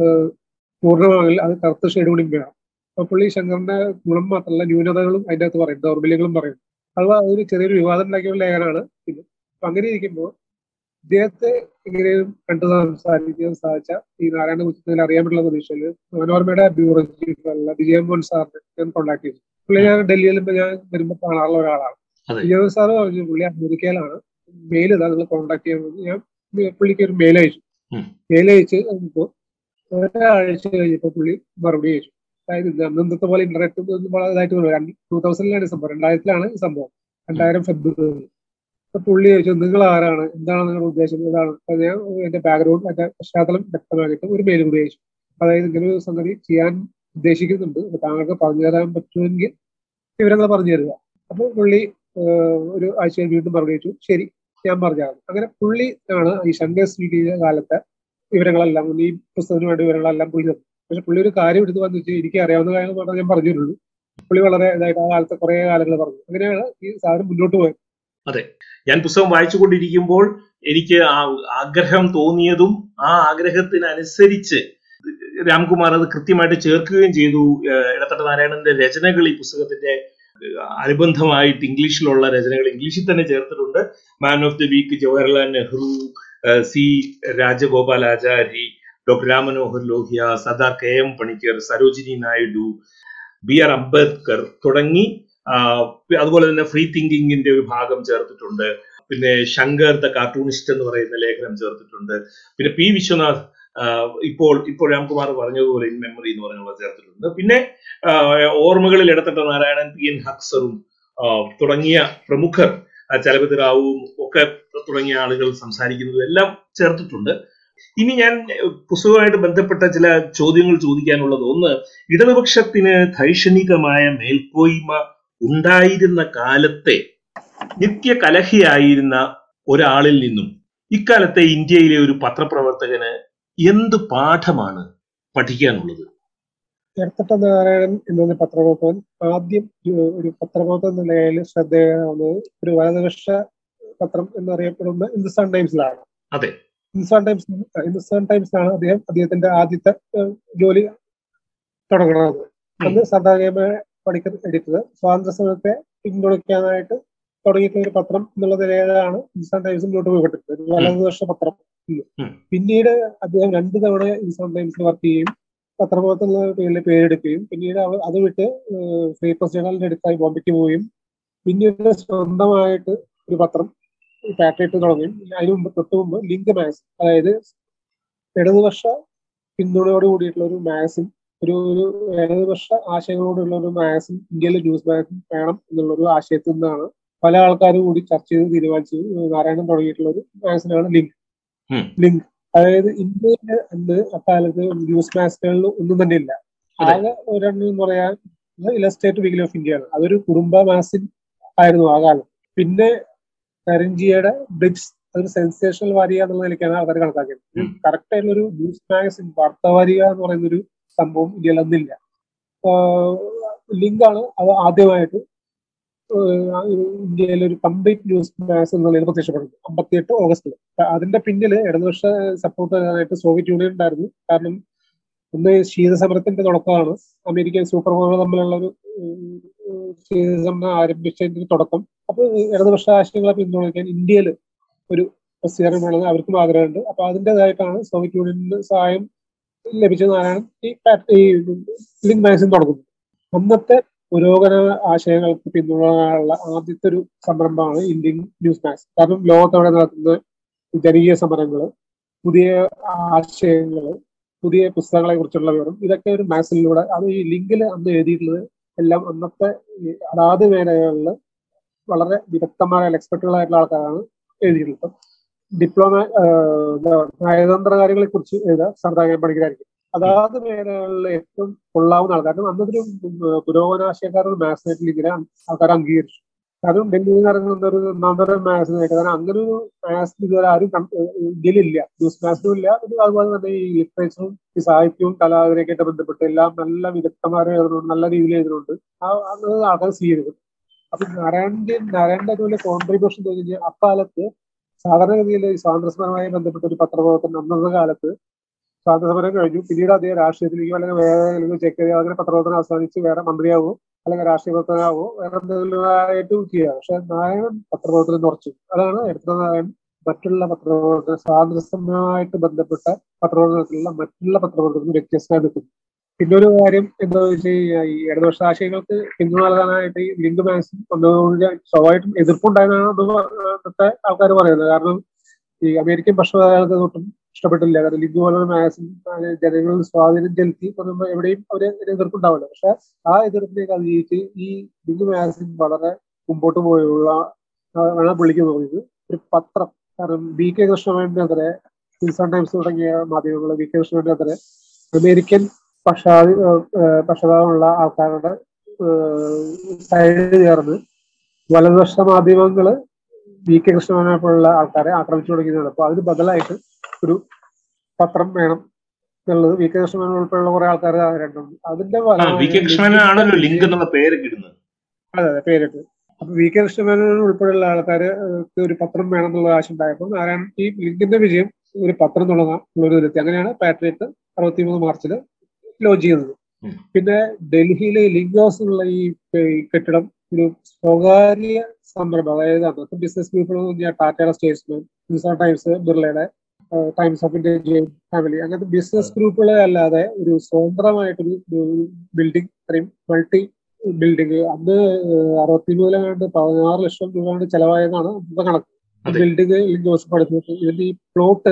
പൂർണ്ണമാകിൽ അത് കറുത്ത ഷെയ്ഡ് കൂടി വേണം അപ്പൊ പുള്ളി ശങ്കറിന്റെ ഗുണം മാത്രമല്ല ന്യൂനതകളും അതിന്റെ അകത്ത് പറയും ദൗർബല്യങ്ങളും പറയും അത് അതൊരു ചെറിയൊരു വിവാദം ഉണ്ടാക്കിയ ഒരു ലേഖനമാണ് ഇത് അപ്പൊ അങ്ങനെ ഇരിക്കുമ്പോൾ ഇദ്ദേഹത്തെ എങ്ങനെയും കണ്ടു സംസാരിക്കാൻ സാധിച്ച ഈ നാരായണ കുറ്റത്തിൽ അറിയാൻ പറ്റുള്ള പ്രതീക്ഷയിൽ മനോരമയുടെ ബ്യൂറോ ചീഫ് വിജയൻ മോഹൻ സാറിനെ ഞാൻ കോൺടാക്ട് ചെയ്തു പുള്ളി ഞാൻ ഡൽഹിയിൽ ഞാൻ വരുമ്പോൾ കാണാറുള്ള ഒരാളാണ് വിജയൻ സാറ് പറഞ്ഞു പുള്ളി അമേരിക്കയിലാണ് മെയിൽ ഇതാ നിങ്ങൾ കോൺടാക്ട് ചെയ്യാൻ ഞാൻ പുള്ളിക്ക് ഒരു മെയിൽ അയച്ചു മെയിൽ അയച്ച് കഴിഞ്ഞപ്പോ ഒരാഴ്ച കഴിഞ്ഞപ്പോ പുള്ളി മറുപടി അയച്ചു അതായത് അന്നത്തെ പോലെ ഇന്റർനെറ്റ് ഇതായിട്ട് ടൂ തൗസൻഡിലാണ് സംഭവം രണ്ടായിരത്തിലാണ് ഈ സംഭവം രണ്ടായിരം ഫെബ്രുവരി അപ്പൊ പുള്ളി ചോദിച്ചു നിങ്ങൾ ആരാണ് എന്താണ് നിങ്ങളുടെ ഉദ്ദേശം ഇതാണ് അപ്പൊ ഞാൻ എന്റെ ബാക്ക്ഗ്രൗണ്ട് എന്റെ പശ്ചാത്തലം വ്യക്തമാക്കിയിട്ട് ഒരു മെയിൽ കൂടി അയച്ചു അതായത് ഇങ്ങനെ ഒരു സംഗതി ചെയ്യാൻ ഉദ്ദേശിക്കുന്നുണ്ട് അപ്പൊ താങ്കൾക്ക് പറഞ്ഞു തരാൻ പറ്റുമെങ്കിൽ വിവരങ്ങൾ പറഞ്ഞു തരിക അപ്പൊ പുള്ളി ഒരു ആഴ്ച വീണ്ടും മറുപടി അയച്ചു ശരി ഞാൻ പറഞ്ഞാണ് അങ്ങനെ പുള്ളി ആണ് ഈ ശങ്കർ സ്വീകരിച്ച കാലത്തെ വിവരങ്ങളെല്ലാം ഈ പുസ്തകത്തിന് വേണ്ട വിവരങ്ങളെല്ലാം പുള്ളി തന്നു പക്ഷെ പുള്ളി ഒരു കാര്യം എടുത്ത് വന്നു വെച്ചാൽ എനിക്ക് അറിയാവുന്ന കാര്യങ്ങൾ മാത്രമേ ഞാൻ പറഞ്ഞിട്ടുള്ളൂ പുള്ളി വളരെ ഇതായിട്ട് ആ കാലത്തെ കുറെ കാലങ്ങൾ പറഞ്ഞു അങ്ങനെയാണ് ഈ സാധനം മുന്നോട്ട് പോയത് അതെ ഞാൻ പുസ്തകം വായിച്ചുകൊണ്ടിരിക്കുമ്പോൾ എനിക്ക് ആ ആഗ്രഹം തോന്നിയതും ആ ആഗ്രഹത്തിനനുസരിച്ച് രാംകുമാർ അത് കൃത്യമായിട്ട് ചേർക്കുകയും ചെയ്തു ഇടത്തട്ട നാരായണന്റെ രചനകൾ ഈ പുസ്തകത്തിന്റെ അനുബന്ധമായിട്ട് ഇംഗ്ലീഷിലുള്ള രചനകൾ ഇംഗ്ലീഷിൽ തന്നെ ചേർത്തിട്ടുണ്ട് man of the week Jawaharlal Nehru C Rajagopalachari doctor Rammanohar Lohia Sardar K M Panikkar Sarojini Naidu B R Ambedkar തുടങ്ങി അതുപോലെ തന്നെ ഫ്രീ തിങ്കിങ്ങിന്റെ ഒരു ഭാഗം ചേർത്തിട്ടുണ്ട് പിന്നെ ശങ്കർ ദ കാർട്ടൂണിസ്റ്റ് എന്ന് പറയുന്ന ലേഖനം ചേർത്തിട്ടുണ്ട് പിന്നെ പി വിശ്വനാഥ് ഇപ്പോൾ ഇപ്പോൾ രാംകുമാർ പറഞ്ഞതുപോലെ ഇൻ മെമ്മറി എന്ന് പറഞ്ഞുള്ള ചേർത്തിട്ടുണ്ട് പിന്നെ ഓർമ്മകളിൽ ഇടത്തട്ട നാരായണൻ പി എൻ ഹക്സറും തുടങ്ങിയ പ്രമുഖർ ചലപതി റാവുവും ഒക്കെ തുടങ്ങിയ ആളുകൾ സംസാരിക്കുന്നതും എല്ലാം ചേർത്തിട്ടുണ്ട് ഇനി ഞാൻ പുസ്തകവുമായിട്ട് ബന്ധപ്പെട്ട ചില ചോദ്യങ്ങൾ ചോദിക്കാനുള്ളത് ഒന്ന് ഇടതുപക്ഷത്തിന് ധൈഷണികമായ മേൽക്കോയ്മ ഉണ്ടായിരുന്ന കാലത്തെ നിത്യ കലഹിയായിരുന്ന ഒരാളിൽ നിന്നും ഇക്കാലത്തെ ഇന്ത്യയിലെ ഒരു പത്രപ്രവർത്തകന് എന്ത് പാഠമാണ് പഠിക്കാനുള്ളത് ചേർത്തട്ട നാരായണൻ എന്ന പത്രപ്രവർത്തകൻ ആദ്യം ഒരു പത്രപ്രവർത്തകൻ എന്ന നിലയിൽ ശ്രദ്ധേയമാവുന്നത് ഒരു വലതുപക്ഷ പത്രം എന്നറിയപ്പെടുന്ന ഹിന്ദുസ്ഥാൻ ടൈംസിലാണ് അതെ ഹിന്ദുസ്ഥാൻ ടൈംസ് ഹിന്ദുസ്ഥാൻ ടൈംസിലാണ് അദ്ദേഹം അദ്ദേഹത്തിന്റെ ആദ്യത്തെ ജോലി തുടങ്ങുന്നത് അന്ന് സർദാർ പണിക്കർ എഡിറ്റർ സ്വാതന്ത്ര്യ സമരത്തെ പിന്തുണയ്ക്കാനായിട്ട് തുടങ്ങിയിട്ടുള്ള ഒരു പത്രം എന്നുള്ള നിലയിലാണ് ഹിന്ദുസ്ഥാൻ ടൈംസ് മുന്നോട്ട് പോയിക്കൊണ്ടിരുന്നത് ഒരു വലതുവർഷ പത്രം പിന്നീട് അദ്ദേഹം രണ്ടു തവണ ഹിന്ദുസ്ഥാൻ ടൈംസിൽ വർക്ക് ചെയ്യും പത്രപ്രവർത്തന പേരിൽ പേരെടുക്കുകയും പിന്നീട് അവർ അത് വിട്ട് ഫ്രീ പ്രസ് ജേണലിന്റെ അടുത്തായി ബോംബെക്ക് പോവുകയും പിന്നീട് സ്വന്തമായിട്ട് ഒരു പത്രം പാട്രിയറ്റ് തുടങ്ങുകയും അതിനു മുമ്പ് തൊട്ട് മുമ്പ് ലിങ്ക് മാഗസിൻ അതായത് ഇടതുപക്ഷ പിന്തുണയോട് കൂടിയിട്ടുള്ള ഒരു മാഗസിൻ ഒരു ഒരു ഇടതുപക്ഷ ആശയങ്ങളോടുള്ള ഒരു മാഗസിൻ ഇന്ത്യയിലെ ന്യൂസ് മാഗസിൻ വേണം എന്നുള്ള ഒരു ആശയത്തിൽ നിന്നാണ് പല ആൾക്കാരും കൂടി ചർച്ച ചെയ്ത് തീരുമാനിച്ചു നാരായണൻ തുടങ്ങിയിട്ടുള്ള ഒരു മാഗസിനാണ് ലിങ്ക് ലിങ്ക് അതായത് ഇന്ത്യയിൽ അന്ന് അക്കാലത്ത് ന്യൂസ് മാഗസിനുകളിൽ ഒന്നും തന്നെ ഇല്ല ആകെ ഒരെണ്ണം എന്ന് പറയാൻ ഇലസ്ട്രേറ്റ് വീക്കിലി ഓഫ് ഇന്ത്യയാണ് അതൊരു കുടുംബ മാഗസിൻ ആയിരുന്നു ആ കാലം പിന്നെ കരഞ്ചിയുടെ ബ്രിഡ്സ് അതൊരു സെൻസേഷണൽ വാരിക എന്നുള്ള നിലയ്ക്കാണ് അവർ കണക്കാക്കിയത് കറക്റ്റ് ആയിട്ടുള്ള ഒരു ന്യൂസ് മാഗസിൻ വാർത്താ വാരിക എന്ന് പറയുന്ന ഒരു സംഭവം ഇന്ത്യയിൽ അന്നില്ല ലിങ്കാണ് അത് ആദ്യമായിട്ട് ഇന്ത്യയിലെ ഒരു കംപ്ലീറ്റ് ന്യൂസ് മാഗസിൻ എന്നുള്ളതിൽ പ്രത്യക്ഷപ്പെടുന്നത് അമ്പത്തിയെട്ട് ഓഗസ്റ്റിൽ അതിന്റെ പിന്നിൽ ഇടതുപക്ഷ സപ്പോർട്ട് ചെയ്യാനായിട്ട് സോവിയറ്റ് യൂണിയൻ ഉണ്ടായിരുന്നു കാരണം ഒന്ന് ശീതസമരത്തിന്റെ തുടക്കമാണ് അമേരിക്കൻ സൂപ്പർ പവർ തമ്മിലുള്ള ഒരു ശീതസമരം ആരംഭിച്ചതിന്റെ തുടക്കം അപ്പൊ ഇടതുപക്ഷ ആശയങ്ങളെ പിന്തുണയ്ക്കാൻ ഇന്ത്യയിൽ ഒരു പ്രസിദ്ധീകരണം വേണമെന്ന് അവർക്കും ആഗ്രഹമുണ്ട് അപ്പൊ അതിൻ്റെതായിട്ടാണ് സോവിയറ്റ് യൂണിയനിന് സഹായം ലഭിച്ചതാണ് ഈ ഈ ലിങ്ക് മാഗസിൻ തുടങ്ങുന്നത് അന്നത്തെ പുരോഗമന ആശയങ്ങൾക്ക് പിന്തുണയുള്ള ആദ്യത്തെ ഒരു സംരംഭമാണ് ഇന്ത്യൻ ന്യൂസ് മാഗസിൻ കാരണം ലോകത്തെവിടെ നടക്കുന്ന ജനകീയ സമരങ്ങൾ പുതിയ ആശയങ്ങൾ പുതിയ പുസ്തകങ്ങളെ കുറിച്ചുള്ള വിവരം ഇതൊക്കെ ഒരു മാസിലൂടെ അത് ഈ ലിങ്കിൽ അന്ന് എഴുതിയിട്ടുള്ളത് എല്ലാം അന്നത്തെ ഈ അതാത് മേഖലകളിൽ വളരെ വിദഗ്ധമായ എക്സ്പെർട്ടുകളായിട്ടുള്ള ആൾക്കാരാണ് എഴുതിയിട്ടുള്ളത് ഇപ്പം ഡിപ്ലോമ നയതന്ത്ര കാര്യങ്ങളെ കുറിച്ച് എഴുതാൻ സർദാകൻ പണിക്കരായിരിക്കും അതാത് മേഖലകളിൽ ഏറ്റവും കൊള്ളാവുന്ന ആൾക്കാർ കാരണം അന്നതൊരു പുരോഗമനാശയക്കാരുടെ മാത്സിനായിട്ട് ഇങ്ങനെ ആൾക്കാർ അംഗീകരിച്ചു കാരണം ഡൽഹിയിൽ നടക്കുന്ന ഒരു ഒന്നാന്തരം മാത്സിനായിട്ട് കാരണം അങ്ങനെ ഒരു മാത്സ് ഇതുവരെ ആരും ഇന്ത്യയിലില്ല ന്യൂസ് മാത്സിനും ഇല്ല അതുപോലെ തന്നെ ഈ ലിറ്ററേച്ചറും ഈ സാഹിത്യവും കലാതിനെയൊക്കെ ബന്ധപ്പെട്ട് എല്ലാം നല്ല വിദഗ്ധന്മാരെ എഴുതുന്നുണ്ട് നല്ല രീതിയിൽ എഴുതുന്നുണ്ട് ആ അങ്ങനെ ആൾക്കാർ സ്വീകരിക്കും അപ്പൊ നാരായണന്റെ നാരായണന്റെ അതുപോലെ കോൺട്രിബ്യൂഷൻ എന്ന് കഴിഞ്ഞാൽ അക്കാലത്ത് സാധാരണഗതിയിൽ ഈ സ്വാതന്ത്ര്യസമരവുമായി ബന്ധപ്പെട്ട ഒരു പത്രപ്രവർത്തനം അന്നത്തെ കാലത്ത് സ്വാതന്ത്ര്യസമരം കഴിഞ്ഞു പിന്നീട് അദ്ദേഹം രാഷ്ട്രീയത്തിലേക്ക് അല്ലെങ്കിൽ വേറെ ഏതെങ്കിലും ചെക്ക് ചെയ്ത് അങ്ങനെ പത്രപ്രവർത്തനം അവസാനിച്ച് വേറെ മന്ത്രിയാവോ അല്ലെങ്കിൽ രാഷ്ട്രീയ പ്രവർത്തനാവോ വേറെ എന്തെങ്കിലും ആയിട്ട് ചെയ്യുക പക്ഷെ നാരായണൻ പത്രപ്രവർത്തനം കുറച്ചു അതാണ് എടുത്ത നാരായണൻ മറ്റുള്ള പത്രപ്രവർത്തന സ്വാതന്ത്ര്യസമരവുമായിട്ട് ബന്ധപ്പെട്ട പത്രപ്രവർത്തനത്തിലുള്ള മറ്റുള്ള പത്രപ്രവർത്തനത്തിന് വ്യത്യസ്തമായി നിൽക്കുന്നു പിന്നെ ഒരു കാര്യം എന്താ വെച്ച് കഴിഞ്ഞാൽ ഈ ഇടതുപക്ഷ ആശയങ്ങൾക്ക് പിന്തു നൽകാനായിട്ട് ഈ ലിങ്ക് മാക്സിൻ വന്നതുകൊണ്ട് സ്വാഭാവികമായിട്ടും എതിർപ്പുണ്ടായതാണ് അന്നത്തെ ആൾക്കാർ പറയുന്നത് കാരണം ഈ അമേരിക്കൻ പക്ഷപാതത്തെ തൊട്ടും ഇഷ്ടപ്പെട്ടില്ല കാരണം ലിങ്ക് പോലുള്ള മാക്സിൻ ജനങ്ങളിൽ സ്വാധീനം ചെലുത്തി പറയുമ്പോൾ എവിടെയും അവര് എതിർപ്പുണ്ടാവില്ല പക്ഷെ ആ എതിർപ്പിലേക്ക് അതിജീവിച്ച് ഈ ലിങ്ക് മാക്സിൻ വളരെ മുമ്പോട്ട് പോയുള്ള ആണ് പുള്ളിക്ക് തോന്നിയത് ഒരു പത്രം കാരണം ബി കെ കൃഷ്ണവേണ്ടിനെതിരെ ഹിൽസൺ ടൈംസ് തുടങ്ങിയ മാധ്യമങ്ങൾ ബി കെ കൃഷ്ണവേണ്ടിനെതിരെ അമേരിക്കൻ പക്ഷാതി പക്ഷപാതമുള്ള ആൾക്കാരുടെ സൈഡ് ചേർന്ന് വലതുപക്ഷ മാധ്യമങ്ങള് വി കെ കൃഷ്ണനെ പോലുള്ള ആൾക്കാരെ ആക്രമിച്ചു തുടങ്ങിയതാണ് അപ്പൊ അതിന് ബദലായിട്ട് ഒരു പത്രം വേണം എന്നുള്ളത് വി കെ കൃഷ്ണൻ ഉൾപ്പെടെയുള്ള കുറെ ആൾക്കാർ രണ്ടുണ്ട് അതിന്റെ വി കെ കൃഷ്ണനാണല്ലോ ലിങ്ക് എന്നുള്ള പേര് ഇടുന്നത് അതെ അതെ പേരിട്ട് അപ്പൊ വി കെ കൃഷ്ണമേനോൻ ഉൾപ്പെടെയുള്ള ആൾക്കാര് ഒരു പത്രം വേണം എന്നുള്ള ആശയം ഉണ്ടായപ്പോൾ നാരായണൻ ഈ ലിങ്കിന്റെ വിജയം ഒരു പത്രം തുടങ്ങാം എന്നുള്ളൊരു വിധത്തിൽ അങ്ങനെയാണ് പാട്രിയറ്റ് അറുപത്തിമൂന്ന് മാർച്ചിൽ ലോഞ്ച് ചെയ്യുന്നത് പിന്നെ ഡൽഹിയിലെ ലിങ്ക് ഹൗസ് എന്നുള്ള ഈ കെട്ടിടം ഒരു സ്വകാര്യ സംരംഭം അതായത് അന്നത്തെ ബിസിനസ് പീപ്പിൾ എന്ന് പറഞ്ഞാൽ ടാറ്റയുടെ സ്റ്റേറ്റ്സ്മാൻ ഹിന്ദുസ്ഥാൻ ടൈംസ് ബിർളയുടെ Times of India Jain family അങ്ങനത്തെ ബിസിനസ് ഗ്രൂപ്പുകളെ അല്ലാതെ ഒരു സ്വതന്ത്രമായിട്ടൊരു ബിൽഡിംഗ് ഇത്രയും മൾട്ടി ബിൽഡിംഗ് അന്ന് അറുപത്തി മൂന്നിലാണ്ട് പതിനാറ് ലക്ഷം രൂപ ചെലവായതാണ് അന്നത്തെ കണക്ക് ബിൽഡിംഗ് ലിങ്ക് ഹൗസ് പടുത്തിട്ട് ഇതിന്റെ ഈ പ്ലോട്ട്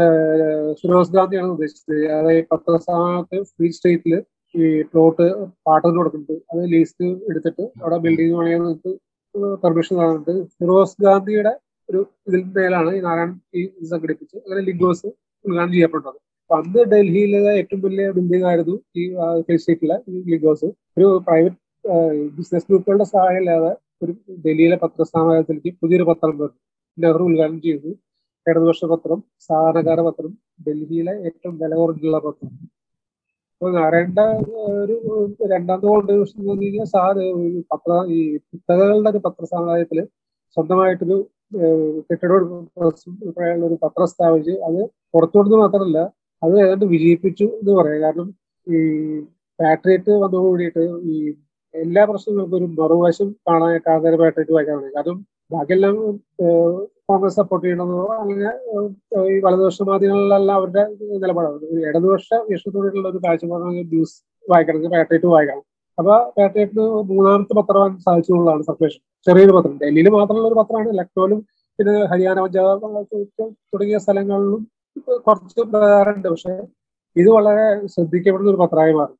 ഫിറോസ് ഗാന്ധിയാണ് ഉദ്ദേശിച്ചത് അതായത് പത്രസ്ഥാനത്ത് ഫ്രീ സ്റ്റേറ്റിൽ ഈ പ്ലോട്ട് പാട്ടത്തിന് കൊടുക്കുന്നുണ്ട് അത് ലീസ്റ്റ് എടുത്തിട്ട് അവിടെ ബിൽഡിംഗ് പണിയാൻ പെർമിഷൻ തന്നിട്ട് ഫിറോസ് ഗാന്ധിയുടെ ഒരു ഇതിൽ മേലാണ് ഈ നാരായണൻ ഈ സംഘടിപ്പിച്ച് അങ്ങനെ ലിങ്ക് ഹൗസ് ഉദ്ഘാടനം ചെയ്യപ്പെട്ടത് അപ്പൊ അന്ന് ഡൽഹിയിലെ ഏറ്റവും വലിയ ബിൽഡിംഗ് ആയിരുന്നു ഈ ഫ്രീ സ്റ്റേറ്റിലെ ഈ ലിങ്ക് ഹൗസ് ഒരു പ്രൈവറ്റ് ബിസിനസ് ഗ്രൂപ്പുകളുടെ സഹായം ഇല്ലാതെ ഒരു ഡൽഹിയിലെ പത്രസ്ഥാപനത്തിലേക്ക് പുതിയൊരു പത്രം വന്നു നെഹ്റു ഉദ്ഘാടനം ചെയ്തു ഇടതുപക്ഷ പത്രം സാധാരണക്കാര പത്രം ഡൽഹിയിലെ ഏറ്റവും വില കുറഞ്ഞുള്ള പത്രം അപ്പൊ നാരായണന്റെ ഒരു രണ്ടാമത്തെ കോൺട്രിബ്യൂഷൻ എന്ന് പറഞ്ഞു കഴിഞ്ഞാൽ സാ പത്ര ഈ പുസ്തകങ്ങളുടെ ഒരു പത്രസമുദായത്തില് സ്വന്തമായിട്ടൊരു കെട്ടിടം ഉൾപ്പെടെയുള്ള ഒരു പത്രം സ്ഥാപിച്ച് അത് പുറത്തുകൊടുത്ത് മാത്രമല്ല അത് ഏതാണ്ട് വിജയിപ്പിച്ചു എന്ന് പറയാം കാരണം ഈ പാട്രിയറ്റ് വന്നതോടുകൂടിയിട്ട് ഈ എല്ലാ പ്രശ്നങ്ങൾക്കും ഒരു മറുവശം കാണാനായിട്ട് ആൾക്കാർ പാട്രിയറ്റ് വായിക്കാൻ തുടങ്ങി കാരണം ബാക്കിയെല്ലാം കോൺഗ്രസ് സപ്പോർട്ട് ചെയ്യണമെന്നോ അങ്ങനെ ഈ വലതുപക്ഷ മാധ്യമങ്ങളിലെല്ലാം അവരുടെ നിലപാടാണ് ഒരു ഇടതുപക്ഷ വീക്ഷണത്തോടെയുള്ള ഒരു കാഴ്ചപ്പാടാണ് ന്യൂസ് വായിക്കണമെങ്കിൽ പാട്രിയറ്റ് വായിക്കണം അപ്പൊ പാട്രിയറ്റിന് മൂന്നാമത്തെ പത്രം സാധിച്ചുള്ളതാണ് സർക്കുലേഷൻ ചെറിയൊരു പത്രം ഡൽഹിയിൽ മാത്രമുള്ള ഒരു പത്രമാണ് ലക്നൌവിലും പിന്നെ ഹരിയാന പഞ്ചാബ് തുടങ്ങിയ സ്ഥലങ്ങളിലും കുറച്ച് പ്രകാരമുണ്ട് പക്ഷെ ഇത് വളരെ ശ്രദ്ധിക്കപ്പെടുന്ന ഒരു പത്രമായി മാറി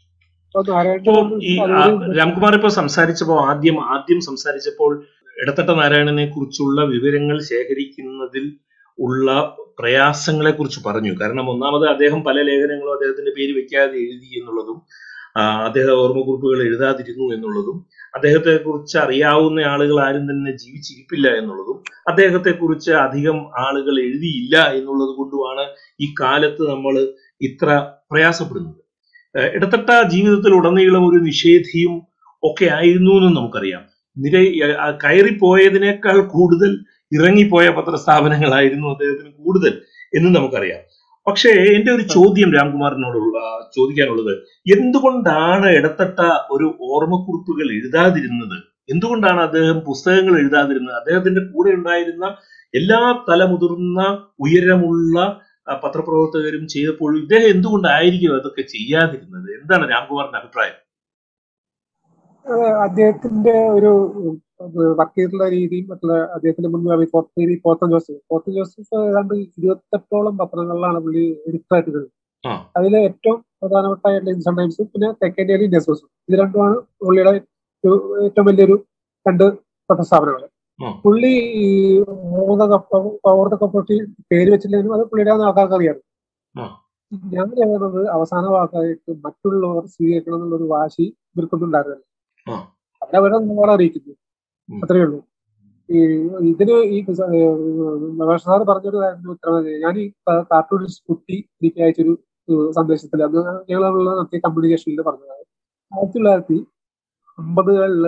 രാംകുമാർ ഇപ്പൊ സംസാരിച്ചപ്പോ ആദ്യം ആദ്യം സംസാരിച്ചപ്പോൾ ഇടത്തട്ട നാരായണനെ കുറിച്ചുള്ള വിവരങ്ങൾ ശേഖരിക്കുന്നതിൽ ഉള്ള പ്രയാസങ്ങളെ കുറിച്ച് പറഞ്ഞു കാരണം ഒന്നാമത് അദ്ദേഹം പല ലേഖനങ്ങളും അദ്ദേഹത്തിന്റെ പേര് വെക്കാതെ എഴുതി എന്നുള്ളതും അദ്ദേഹം ഓർമ്മക്കുറിപ്പുകൾ എഴുതാതിരുന്നു എന്നുള്ളതും അദ്ദേഹത്തെ കുറിച്ച് അറിയാവുന്ന ആളുകൾ ആരും തന്നെ ജീവിച്ചിരിപ്പില്ല എന്നുള്ളതും അദ്ദേഹത്തെ കുറിച്ച് അധികം ആളുകൾ എഴുതിയില്ല എന്നുള്ളത് കൊണ്ടുമാണ് ഈ കാലത്ത് നമ്മൾ ഇത്ര പ്രയാസപ്പെടുന്നത് ഇടത്തട്ട ജീവിതത്തിൽ ഉടനീളം ഒരു നിഷേധിയും ഒക്കെ ആയിരുന്നു എന്നും നമുക്കറിയാം നിര കയറിപ്പോയതിനേക്കാൾ കൂടുതൽ ഇറങ്ങിപ്പോയ പത്രസ്ഥാപനങ്ങളായിരുന്നു അദ്ദേഹത്തിന് കൂടുതൽ എന്ന് നമുക്കറിയാം പക്ഷേ എന്റെ ഒരു ചോദ്യം രാംകുമാറിനോടുള്ള ചോദിക്കാനുള്ളത് എന്തുകൊണ്ടാണ് ഇടത്തട്ട ഒരു ഓർമ്മക്കുറിപ്പുകൾ എഴുതാതിരുന്നത് എന്തുകൊണ്ടാണ് അദ്ദേഹം പുസ്തകങ്ങൾ എഴുതാതിരുന്നത് അദ്ദേഹത്തിന്റെ കൂടെ ഉണ്ടായിരുന്ന എല്ലാ തലമുതിർന്ന ഉയരമുള്ള പത്രപ്രവർത്തകരും ചെയ്തപ്പോൾ ഇദ്ദേഹം എന്തുകൊണ്ടായിരിക്കും അതൊക്കെ ചെയ്യാതിരുന്നത് എന്താണ് രാംകുമാറിന്റെ അഭിപ്രായം അദ്ദേഹത്തിന്റെ ഒരു വർക്ക് ചെയ്തിട്ടുള്ള രീതിയും മറ്റുള്ള അദ്ദേഹത്തിന്റെ മുൻപ് പോർത്ത് പോത്തൻ ജോസഫ് പോത്തൻ ജോസഫ് ഏതാണ്ട് ഇരുപത്തെട്ടോളം പത്രങ്ങളിലാണ് പുള്ളി എഡിറ്ററായിട്ട് ആ. അതിലെ ഏറ്റവും പ്രധാനപ്പെട്ട ഇന്ത്യൻ ടൈംസും പിന്നെ തെക്കൻ ഡെയിലി ഇന്ത്യൻ എക്സ്പ്രസും ഇത് രണ്ടുമാണ് പുള്ളിയുടെ ഒരു ഏറ്റവും വലിയൊരു രണ്ട് പത്രസ്ഥാപനങ്ങൾ ആ. പുള്ളി ഈ over the cup over the cup പേര് വെച്ചില്ലെങ്കിലും അത് പുള്ളിയുടെ ആൾക്കാർക്ക് അറിയാം ആ. ഞാൻ പറയുന്നത് അവസാന വാക്കായിട്ട് മറ്റുള്ളവർ സ്വീകരിക്കണം എന്നുള്ളൊരു വാശി ഇവർക്കൊന്നുണ്ടായിരുന്നില്ല ആ. അവരവരെ നിലപാട് അറിയിക്കുന്നു ഉം. അത്രയേ ഉള്ളൂ ഈ ഇതിന് ഈ നവേഷ് സാർ പറഞ്ഞൊരു കാര്യം ഉത്തരം ഞാൻ ഈ കാർട്ടൂണിസ്റ്റ് കുട്ടി എനിക്ക് അയച്ചൊരു ഏഹ് സന്ദേശത്തിൽ അന്ന് ഞങ്ങൾ തമ്മിലുള്ള നടത്തിയ കമ്മ്യൂണിക്കേഷനിൽ പറഞ്ഞതാണ് ആയിരത്തി തൊള്ളായിരത്തി അമ്പതുകളില്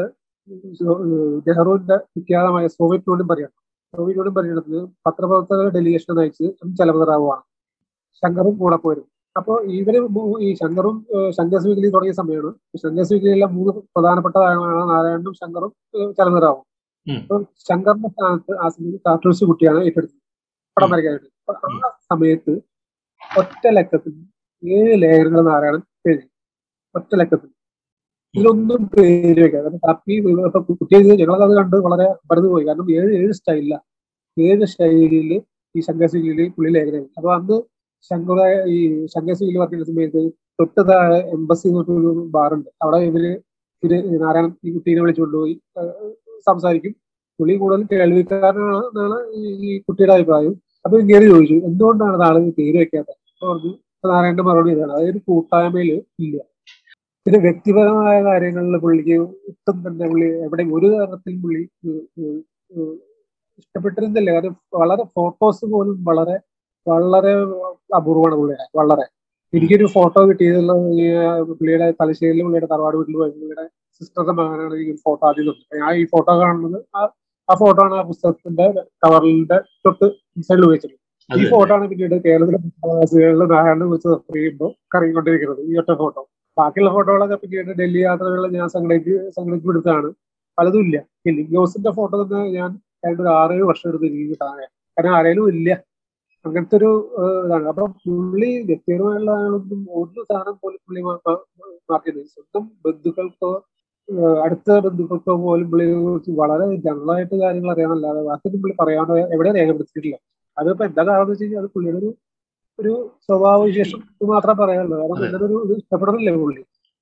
നെഹ്റുവിന്റെ വിഖ്യാതമായ സോവിയറ്റ് യൂണിയൻ പര്യടനം സോവിയറ്റ് യൂണിയൻ പര്യടനത്തിന് പത്രപ്രവർത്തകരുടെ ഡെലിഗേഷൻ നയിച്ചത് എം ചലപതിറാവുമാണ് ശങ്കറും കൂടെ പോയിരുന്നു അപ്പോ ഇവര് മൂ- ഈ ശങ്കറും ഏഹ് ശങ്കർ സ്വീകലി തുടങ്ങിയ സമയമാണ് ശങ്കർ സ്വീകലിയിലെ മൂന്ന് പ്രധാനപ്പെട്ട താരങ്ങളാണ് നാരായണനും ശങ്കറും ഏഹ് ചലപതിറാവും ഉം. അപ്പൊ ശങ്കറിന്റെ സ്ഥാനത്ത് ആ സമയത്ത് കാർട്ടൂണിസ്റ്റ് കുട്ടിയാണ് ഏറ്റെടുത്തത് പടം വരയ്ക്കാനായിട്ട് അപ്പൊ ആ സമയത്ത് ഒറ്റ ലക്കത്തിൽ ഏഴ് ലേഖനങ്ങൾ നാരായണൻ എഴുതി ഒറ്റ ലക്കത്തിൽ ഇതിലൊന്നും പേര് വെക്കാതെ അപ്പൊ കാപ്പി ഇപ്പൊ കുട്ടി ഞങ്ങളത് അത് കണ്ട് വളരെ പരന്നു പോയി കാരണം ഏഴ് ഏഴ് സ്റ്റൈലില്ല ഏഴ് സ്റ്റൈലില് ഈ ശങ്കർശീലില് പുള്ളി ലേഖനം എഴുതി. അപ്പൊ അന്ന് ശങ്കര ഈ ശങ്കർശീലി വർക്ക് ചെയ്യുന്ന സമയത്ത് തൊട്ട് താഴെ എംബസി ഒരു ബാറുണ്ട് അവിടെ ഇവര് ഇവര് നാരായണൻ ഈ കുട്ടീനെ വിളിച്ചുകൊണ്ടുപോയി ഏഹ് സംസാരിക്കും പുള്ളി കൂടുതൽ കേൾവിക്കാരനാണ് എന്നാണ് ഈ- ഈ കുട്ടിയുടെ അഭിപ്രായം അപ്പൊ ഇങ്ങനെ ചോദിച്ചു എന്തുകൊണ്ടാണ് ആള് പേര് വെക്കാത്തത് അപ്പൊ പറഞ്ഞു നാരായണന്റെ മറുപടി ഇതാണ് അതായത് കൂട്ടായ്മയിൽ ഇല്ല പിന്നെ വ്യക്തിപരമായ കാര്യങ്ങളിൽ പുള്ളിക്ക് ഒട്ടും തന്നെ പുള്ളി എവിടെ ഒരു കാരണത്തിൽ പുള്ളി ഏഹ് ഏഹ് ഏഹ് ഇഷ്ടപ്പെട്ടിരുന്നില്ല കാരണം വളരെ ഫോട്ടോസ് പോലും വളരെ വളരെ അപൂർവമാണ് പുള്ളിയുടെ വളരെ എനിക്കൊരു ഫോട്ടോ കിട്ടിയതുള്ള ഈ പുള്ളിയുടെ തലശ്ശേരിയിൽ പുള്ളിയുടെ തറവാട് വീട്ടിൽ പോയി പുള്ളിയുടെ സിസ്റ്ററുടെ മകനാണ് ഈ ഫോട്ടോ ആദ്യം തൊട്ടത് ഞാൻ ഈ ഫോട്ടോ കാണുന്നത് ആ ആ ഫോട്ടോ ആണ് ആ പുസ്തകത്തിന്റെ കവറിന്റെ തൊട്ട് സൈഡിൽ ഉപയോഗിച്ചിട്ടുള്ളത് ഈ അതെ. ഫോട്ടോ ആണ് പിന്നീട് കേരളത്തിലെ പ്രവാസികളിൽ നാരായണനെ വെച്ച് റെഫർ ചെയ്യുമ്പോൾ കറങ്ങിക്കൊണ്ടിരിക്കുന്നത് ഈ ഒറ്റ ഫോട്ടോ ബാക്കിയുള്ള ഫോട്ടോകളൊക്കെ പിന്നീട് ഡൽഹി യാത്രകളിൽ ഞാൻ സംഘടിപ്പി സംഘടിപ്പിച്ചെടുത്താണ് പലതും ഇല്ല ഈ ലിങ്കോസിന്റെ ഫോട്ടോ തന്നെ ഞാൻ ഏതാണ്ട് ഒരു ആറേഴ് വർഷം എടുത്ത് എനിക്ക് കിട്ടാൻ കാരണം ആരേലും ഇല്ല അങ്ങനത്തെ ഒരു ഏഹ്, ഇതാണ് അപ്പൊ പുള്ളി വ്യക്തിപരമായുള്ളതൊന്നും ഒരു സാധനം പോലും പുള്ളി മാറ്റിയത് സ്വന്തം ബന്ധുക്കൾക്കോ ഏഹ്, അടുത്ത ബന്ധുക്കൾക്കോ പോലും പുള്ളിയെ കുറിച്ച് വളരെ ജനറലായിട്ട് കാര്യങ്ങൾ അറിയാനല്ലാതെ ബാക്കിയൊന്നും പുള്ളി പറയാണ്ട് എവിടെ രേഖപ്പെടുത്തിയിട്ടില്ല അതിപ്പോ എന്താ കാരണം എന്ന് വെച്ച് കഴിഞ്ഞാൽ അത് പുള്ളിയുടെ ഒരു ഒരു സ്വഭാവ വിശേഷം മാത്രമേ പറയാനുള്ളൂ കാരണം അതെ. ഇങ്ങനെ ഒരു ഇത് ഇഷ്ടപ്പെടുന്നില്ല പുള്ളി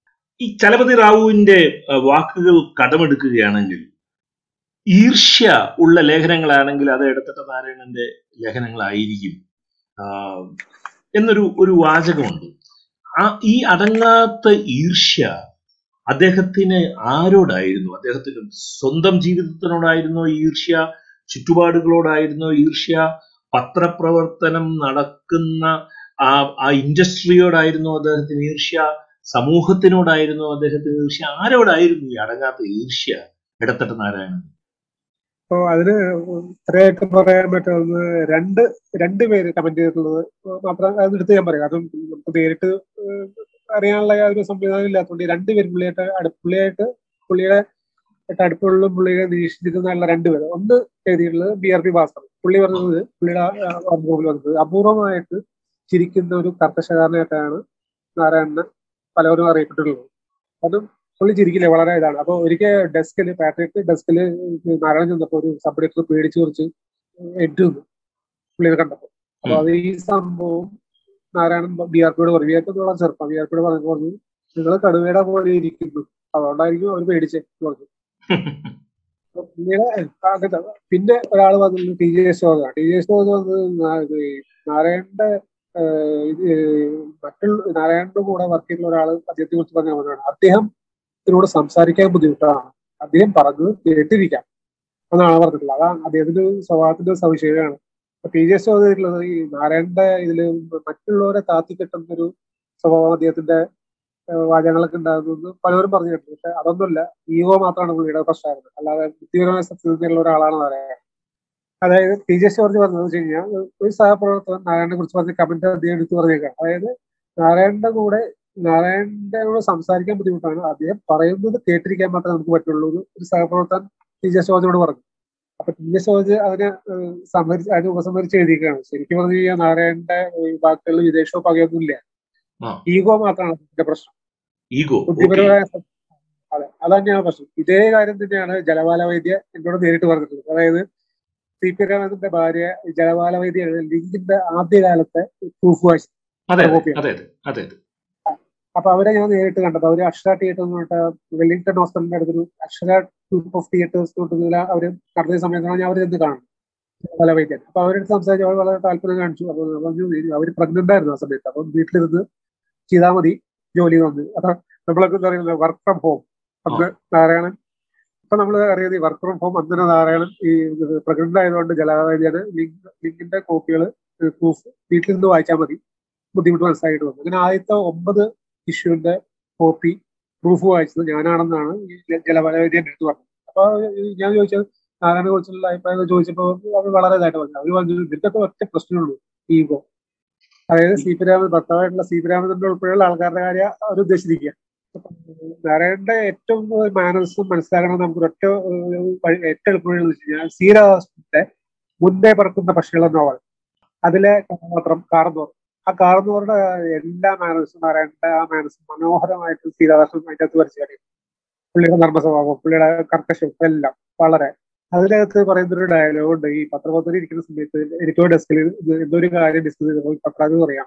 ഈ ചലപതി റാവുവിന്റെ അഹ്, വാക്കുകൾ കടമെടുക്കുകയാണെങ്കിൽ ഈർഷ്യ ഉള്ള ലേഖനങ്ങളാണെങ്കിൽ അത് ഇടത്തട്ട നാരായണന്റെ ലേഖനങ്ങളായിരിക്കും ആഹ്, എന്നൊരു ഒരു വാചകമുണ്ട് ആ ഈ അടങ്ങാത്ത ഈർഷ്യ അദ്ദേഹത്തിന് ആരോടായിരുന്നു അദ്ദേഹത്തിന് സ്വന്തം ജീവിതത്തിനോടായിരുന്നോ ഈർഷ്യ ചുറ്റുപാടുകളോടായിരുന്നോ ഈർഷ്യ പത്രപ്രവർത്തനം നടക്കുന്ന ആ ആ ഇൻഡസ്ട്രിയോടായിരുന്നു അദ്ദേഹത്തിന് ഈർഷ്യ സമൂഹത്തിനോടായിരുന്നു അദ്ദേഹത്തിന് ഈർഷ്യ ആരോടായിരുന്നു ഈ അടങ്ങാത്ത ഈർഷ്യ ഇടത്തട്ട നാരായണൻ അപ്പൊ അതിന് ഇത്രയായിട്ട് പറയാൻ പറ്റുന്നത് രണ്ട് രണ്ട് പേര് കമന്റ് ചെയ്തിട്ടുള്ളത് മാത്രം അത് എടുത്ത് ഞാൻ പറയാം കാരണം നമുക്ക് നേരിട്ട് ഏഹ് അറിയാനുള്ള ആ ഒരു സംവിധാനം ഇല്ലാത്തതുകൊണ്ട് ഈ രണ്ടുപേരും പുള്ളിയായിട്ട് അടു- പുള്ളിയായിട്ട് പുള്ളിയുടെ ആയിട്ട് അടുപ്പുള്ള പുള്ളിയെ നിരീക്ഷിച്ചിരുന്നുള്ള രണ്ടുപേര് ഒന്ന് എഴുതിയിട്ടുള്ളത് ബി ആർ പി ഭാസ്കർ പുള്ളി പറഞ്ഞത് പുള്ളിയുടെ അനുഭവത്തിൽ വന്നത് അപൂർവമായിട്ട് ചിരിക്കുന്ന ഒരു കർക്കശകാരനായിട്ടാണ് നാരായണന് പലവരും അറിയപ്പെട്ടിട്ടുള്ളത് അതും പുള്ളി ചിരിക്കില്ല വളരെ ഇതാണ് അപ്പൊ ഒരിക്കൽ ഡെസ്കിൽ പാട്രിക് ഡെസ്കിൽ നാരായണൻ ചെന്നപ്പോ ഒരു സബ് എഡിറ്റർ പേടിച്ച് കുറച്ച് എഡ് നിന്നു പുള്ളിയെ കണ്ടപ്പോ അപ്പൊ അത് ഈ സംഭവം നാരായണൻ ബി ആർ പിയോട് പറഞ്ഞു ബി ആർ പി വളരെ ചെറുപ്പം ബി ആർ പിയോട് പറഞ്ഞു പറഞ്ഞു നിങ്ങൾ കടുവയുടെ പോലെ ഇരിക്കുന്നു അതുകൊണ്ടായിരിക്കും അവർ പേടിച്ചേ എന്ന് പറഞ്ഞു അപ്പൊ പിന്നീട് അങ്ങനത്തെ പിന്നെ ഒരാൾ വന്നത് ടി ജെ ശോക ടി ജെ ശോക വന്നത് നാ- ഇത് ഈ നാരായണന്റെ ഏഹ്, ഇത് മറ്റുള്ള നാരായണന്റെ കൂടെ വർക്ക് ചെയ്യുന്ന ഒരാൾ അദ്ദേഹത്തെ കുറിച്ച് പറഞ്ഞ പറഞ്ഞാണ് അദ്ദേഹം ഇതിനോട് സംസാരിക്കാൻ ബുദ്ധിമുട്ടാണ് അദ്ദേഹം പറഞ്ഞത് കേട്ടിരിക്കാം എന്നാണ് പറഞ്ഞിട്ടുള്ളത് അതാണ് അദ്ദേഹത്തിന്റെ ഒരു സ്വഭാവത്തിന്റെ ഒരു സവിശേഷതയാണ് അപ്പൊ ടി ജെ ചോദിച്ചിട്ടുള്ളത് ഈ നാരായണന്റെ ഇതില് മറ്റുള്ളവരെ താത്തി കെട്ടുന്ന ഒരു സ്വഭാവം അദ്ദേഹത്തിന്റെ ഏഹ്, വാചകങ്ങളൊക്കെ ഉണ്ടാകുന്നത് പലരും പറഞ്ഞു കേട്ടിട്ടുണ്ട് പക്ഷെ അതൊന്നുമല്ല ഈഗോ മാത്രമാണ് പുള്ളിയുടെ പ്രശ്നമായിരുന്നത് അല്ലാതെ ബുദ്ധിപരമായ സത്യതയുള്ള ഒരാളാണ് നാരായണൻ അതായത് ടി ജെ ജോർജ് പറഞ്ഞതെന്ന് വെച്ച് കഴിഞ്ഞാൽ ഒരു സഹപ്രവർത്തകൻ നാരായണനെ കുറിച്ച് പറഞ്ഞ കമന്റ് അദ്ദേഹം എടുത്ത് പറഞ്ഞേക്കാം അതായത് നാരായണന്റെ കൂടെ നാരായണന്റെ കൂടെ സംസാരിക്കാൻ ബുദ്ധിമുട്ടാണ് അദ്ദേഹം പറയുന്നത് കേട്ടിരിക്കാൻ മാത്രമേ നമുക്ക് പറ്റുള്ളൂ എന്ന് ഒരു സഹപ്രവർത്തകൻ ടി ജെ ജോർജിനോട് പറഞ്ഞു അപ്പൊ ടി ജെ ജോർജ് അതിനെ ഏഹ്, സംഹരിച്ച് അതിനെ ഉപസംഹരിച്ച് എഴുതിയിരിക്കുകയാണ് ശരിക്കും പറഞ്ഞു കഴിഞ്ഞാൽ നാരായണന്റെ ഈ വാക്കുകളിൽ വിദേശമോ പകയൊന്നുമില്ല ആ. ഈഗോ മാത്രമാണ് അതിന്റെ പ്രശ്നം ഈഗോ ബുദ്ധിപരമായ സ- അതെ അത് തന്നെയാണ് പ്രശ്നം ഇതേ കാര്യം തന്നെയാണ് ജലപാല വൈദ്യ എന്നോട് നേരിട്ട് പറഞ്ഞിട്ടുള്ളത് അതായത് സി പി രാമചന്ദ്രന്റെ ഭാര്യ ജലപാല വൈദ്യാണ് ലിങ്കിന്റെ ആദ്യകാലത്തെ പ്രൂഫ് വായിച്ചു അതെ അതെ കോപ്പിയാണ്. അതെ അതെ അതെ അപ്പൊ അവരെ ഞാൻ നേരിട്ട് കണ്ടത് അവര് അക്ഷര തിയേറ്റർ എന്ന് പറഞ്ഞിട്ട് വെല്ലിംഗ്ടൺ ഹോസ്പിറ്റലിന്റെ അടുത്തൊരു അക്ഷര ഗ്രൂപ്പ് ഓഫ് തിയേറ്റേഴ്സ് തൊട്ടുന്നില്ല അവര് നടത്തിയ സമയത്താണ് ഞാൻ അവര് ചെന്ന് കാണുന്നത് പല വൈദ്യൻ അപ്പൊ അവരുടെ സംസാരിച്ച് അവർ വളരെ താല്പര്യം കാണിച്ചു അപ്പൊ ഞാൻ പറഞ്ഞു അവര് പ്രഗ്നന്റ് ആയിരുന്നു ആ സമയത്ത് അപ്പൊ വീട്ടിലിരുന്ന് ചെയ്താൽ മതി ജോലി വന്ന് അപ്പൊ നമ്മളൊക്കെ എന്താ പറയുന്നത് വർക്ക് ഫ്രം ഹോം അന്ന് നാരായണൻ ഇപ്പൊ നമ്മൾ അറിയുന്നത് വർക്ക് ഫ്രം ഹോം അന്ന് നാരായണൻ ഈ പ്രഗ്നന്റ് ആയതുകൊണ്ട് ജലവൈദ്യാണ് ലിങ്ക് ലിങ്കിന്റെ കോപ്പികൾ പ്രൂഫ് വീട്ടിലിരുന്ന് വായിച്ചാൽ മതി ബുദ്ധിമുട്ട് മനസ്സിലായിട്ട് വന്നു അങ്ങനെ ആദ്യത്തെ ഒമ്പത് ഇഷ്യൂവിന്റെ കോപ്പി പ്രൂഫ് വായിച്ചത് ഞാനാണെന്നാണ് ഈ ജലവൈദ്യന്റെ അടുത്ത് പറഞ്ഞത് അപ്പൊ ഈ ഞാൻ ചോദിച്ചത് നാരായണനെ കുറിച്ചുള്ള അഭിപ്രായം ചോദിച്ചപ്പോൾ അവർ വളരെ ഇതായിട്ട് പറഞ്ഞു അവർ പറഞ്ഞു ഇതിന്റെയൊക്കെ ഒറ്റ പ്രശ്നമുള്ളൂ ഈഗോ അതായത് സി പി രാമൻ ഭർത്താവായിട്ടുള്ള സി പി രാമചന്ദ്രൻ ഉൾപ്പെടെയുള്ള ആൾക്കാരുടെ കാര്യം അവർ ഉദ്ദേശിച്ചിരിക്കുക നാരായണന്റെ ഏറ്റവും മാനസും മനസ്സിലാക്കണം നമുക്ക് ഒറ്റ വഴി- ഏറ്റവും എളുപ്പമെന്ന് വെച്ച് കഴിഞ്ഞാൽ സീരാദാസിന്റെ മുൻപേ പറക്കുന്ന പക്ഷികൾ എന്ന നോവൽ അതിലെ കഥാപാത്രം കാർന്നോർ ആ കാർന്നോറുടെ എല്ലാ മാനസും നാരായണന്റെ ആ മാനസും മനോഹരമായിട്ട് സീതാദാസൻ അതിന്റെ അകത്ത് വരച്ചു കാര്യം പുള്ളിയുടെ നർമ്മസ്വഭാവം പുള്ളിയുടെ കർക്കശം എല്ലാം വളരെ അതിനകത്ത് പറയുന്ന ഒരു ഡയലോഗ് ഉണ്ട് ഈ പത്രപത്രത്തിൽ ഇരിക്കുന്ന സമയത്ത് എനിക്കോ ഡെസ്കിൽ എന്തോ ഒരു കാര്യം ഡിസ്കസ് ചെയ്തപ്പോൾ പത്രാത് പറയാം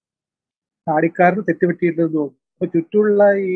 താടിക്കാരന് തെറ്റുപറ്റിയിട്ടുണ്ടെന്ന് തോന്നുന്നു അപ്പൊ ചുറ്റുമുള്ള ഈ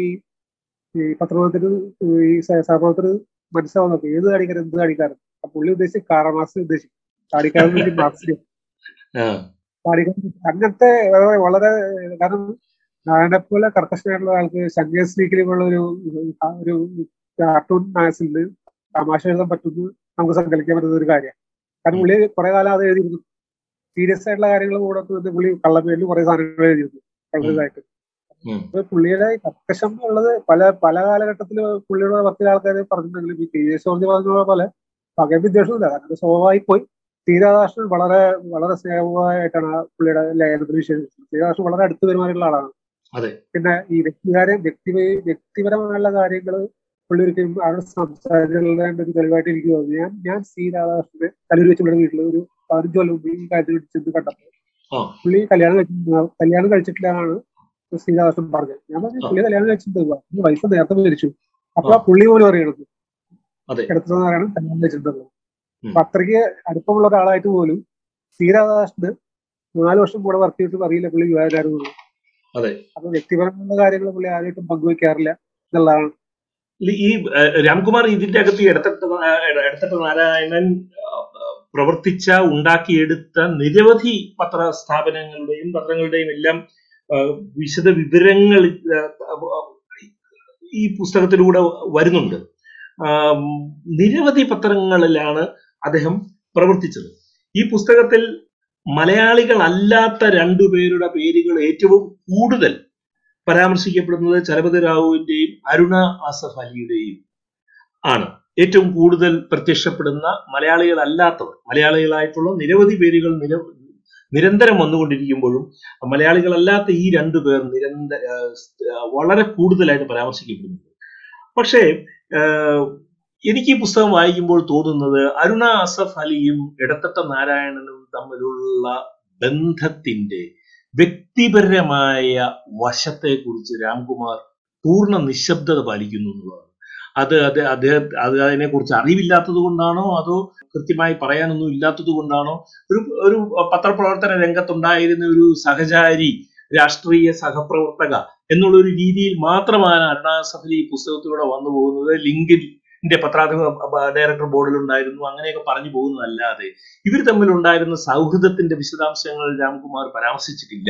ഈ പത്രപത്രത്തിൽ ഈ സഹപ്രവർത്തകർ മനസ്സിലാവാൻ നോക്കും ഏത് താടിക്കാരൻ എന്ത് താടിക്കാരൻ അപ്പൊ പുള്ളി ഉദ്ദേശിച്ച് കാറമാസ് ഉദ്ദേശിക്കും താടിക്കാരൻ വേണ്ടി മാർക്സിലും ആ താടിക്കാരൻ അങ്ങനത്തെ വളരെ വളരെ കാരണം നാരായണനെ പോലെ കർക്കശനായിട്ടുള്ള ആൾക്ക് ശങ്കേഷ് സ്പീക്കിൽ പോലുള്ള ഒരു ഒരു കാർട്ടൂൺ മാസിൽ തമാശ എഴുതാൻ പറ്റുന്നു നമുക്ക് സങ്കല്പിക്കാൻ പറ്റുന്ന ഒരു കാര്യമാണ് കാരണം പുള്ളി കുറെ കാലം അത് എഴുതിയിരുന്നു സീരിയസ് ആയിട്ടുള്ള കാര്യങ്ങൾ കൂടെ വന്ന് പുള്ളി കള്ളപ്പേരിൽ കുറെ സാധനങ്ങൾ എഴുതിയിരുന്നു വളരെ ഇതായിട്ട് ഉം. അപ്പൊ പുള്ളിയുടെ കർക്കശം ഉള്ളത് പല പല കാലഘട്ടത്തിൽ പുള്ളിയുടെ പത്തിലെ ആൾക്കാർ പറഞ്ഞിട്ടുണ്ടെങ്കിലും ഈ പി എസ് ജോർജ് പറഞ്ഞ പോലെ പകയും വിദ്വേഷമില്ല കാരണം അത് സ്വഭാവമായി പോയി ശ്രീരാധാകൃഷ്ണൻ വളരെ വളരെ സ്നേഹമായിട്ടാണ് ആ പുള്ളിയുടെ ലേഖനത്തിൽ വിശേഷിച്ചത് ശ്രീരാധാകൃഷ്ണൻ വളരെ അടുത്ത് പെരുമാറിയുള്ള ആളാണ് അതെ. പിന്നെ ഈ വ്യക്തികാര്യം വ്യക്തി വ്യക്തിപരമായുള്ള കാര്യങ്ങൾ പുള്ളി ഒരിക്കലും അവിടെ സംസാരിച്ചുള്ളതിന്റെ ഒരു തെളിവായിട്ട് എനിക്ക് തോന്നി ഞാൻ ഞാൻ സി രാധാകൃഷ്ണനെ കല്ലൂർ വെച്ച് ഇവിടെ വീട്ടിൽ ഒരു പതിനഞ്ച് കൊല്ലം മുമ്പ് ഈ കാര്യത്തിൽ ചെന്ന് കണ്ടപ്പോൾ ആ. പുള്ളി കല്യാണം കഴിച്ചിട്ട് കല്യാണം കഴിച്ചിട്ടില്ലാണ് സി രാധാകൃഷ്ണൻ പറഞ്ഞത് ഞാൻ പറഞ്ഞു ആ. പുള്ളി കല്യാണം കഴിച്ചിട്ട് വൈഫ് നേരത്തെ മരിച്ചു അപ്പൊ ആ. പുള്ളി പോലും അറിയണത് അതെ. എടുത്തതെന്ന് പറയണം കല്യാണം കഴിച്ചിട്ടുള്ളത് ഉം. അപ്പൊ അത്രയ്ക്ക് അടുപ്പമുള്ള ഒരാളായിട്ട് പോലും സി രാധാകൃഷ്ണന് നാല് വർഷം കൂടെ വർക്ക് ചെയ്തിട്ട് അറിയില്ല പുള്ളി വിവാഹമായിരുന്നു അതെ. അപ്പൊ വ്യക്തിപരമായ കാര്യങ്ങൾ പുള്ളി ആരായിട്ടും പങ്കുവെക്കാറില്ല എന്നുള്ളതാണ് ഈ- ഈ ഏഹ്, രാംകുമാർ ഇതിന്റെ അകത്ത് ഈ ഇടത്തട്ട നാ- ഇടത്തട്ട നാരായണൻ ആ, പ്രവർത്തിച്ച ഉണ്ടാക്കിയെടുത്ത നിരവധി പത്ര സ്ഥാപനങ്ങളുടെയും പത്രങ്ങളുടെയും എല്ലാം ആ, വിശദ വിവരങ്ങൾ ആ, ആ, ഈ പുസ്തകത്തിലൂടെ വരുന്നുണ്ട് ആ, നിരവധി പത്രങ്ങളിലാണ് അദ്ദേഹം പ്രവർത്തിച്ചത് ഈ പുസ്തകത്തിൽ മലയാളികളല്ലാത്ത രണ്ടുപേരുടെ പേരുകൾ ഏറ്റവും കൂടുതൽ പരാമർശിക്കപ്പെടുന്നത് ചലപതി റാവുവിന്റെയും അരുണ ആസഫ് അലിയുടെയും ആണ് ഏറ്റവും കൂടുതൽ പ്രത്യക്ഷപ്പെടുന്ന മലയാളികളല്ലാത്തവർ മലയാളികളായിട്ടുള്ള നിരവധി പേരുകൾ നിര നിരന്തരം വന്നുകൊണ്ടിരിക്കുമ്പോഴും മലയാളികളല്ലാത്ത ഈ രണ്ടു പേർ നിരന്തര ആ, വളരെ കൂടുതലായിട്ട് പരാമർശിക്കപ്പെടുന്നുണ്ട് പക്ഷേ ആ, എനിക്ക് ഈ പുസ്തകം വായിക്കുമ്പോൾ തോന്നുന്നത് അരുണ അസഫ് അലിയും ഇടത്തട്ട നാരായണനും തമ്മിലുള്ള ബന്ധത്തിന്റെ വ്യക്തിപരമായ വശത്തെക്കുറിച്ച് രാംകുമാർ പൂർണ്ണ നിശബ്ദത പാലിക്കുന്നു എന്നുള്ളതാണ് അത് അത് അദ്ദേഹം അത് അതിനെക്കുറിച്ച് അറിവില്ലാത്തത് കൊണ്ടാണോ അതോ കൃത്യമായി പറയാനൊന്നും ഇല്ലാത്തത് കൊണ്ടാണോ ഒരു ഒരു പത്രപ്രവർത്തന രംഗത്തുണ്ടായിരുന്ന ഒരു സഹചാരി രാഷ്ട്രീയ സഹപ്രവർത്തക എന്നുള്ള ഒരു രീതിയിൽ മാത്രമാണ് അരുണ സഫലി ഈ പുസ്തകത്തിലൂടെ വന്നു പോകുന്നത് ലിങ്കിന്റെ പത്രാധിപ ഡയറക്ടർ ബോർഡിൽ ഉണ്ടായിരുന്നു അങ്ങനെയൊക്കെ പറഞ്ഞു പോകുന്നതല്ലാതെ ഇവർ തമ്മിൽ ഉണ്ടായിരുന്ന സൗഹൃദത്തിന്റെ വിശദാംശങ്ങൾ രാംകുമാർ പരാമർശിച്ചിട്ടില്ല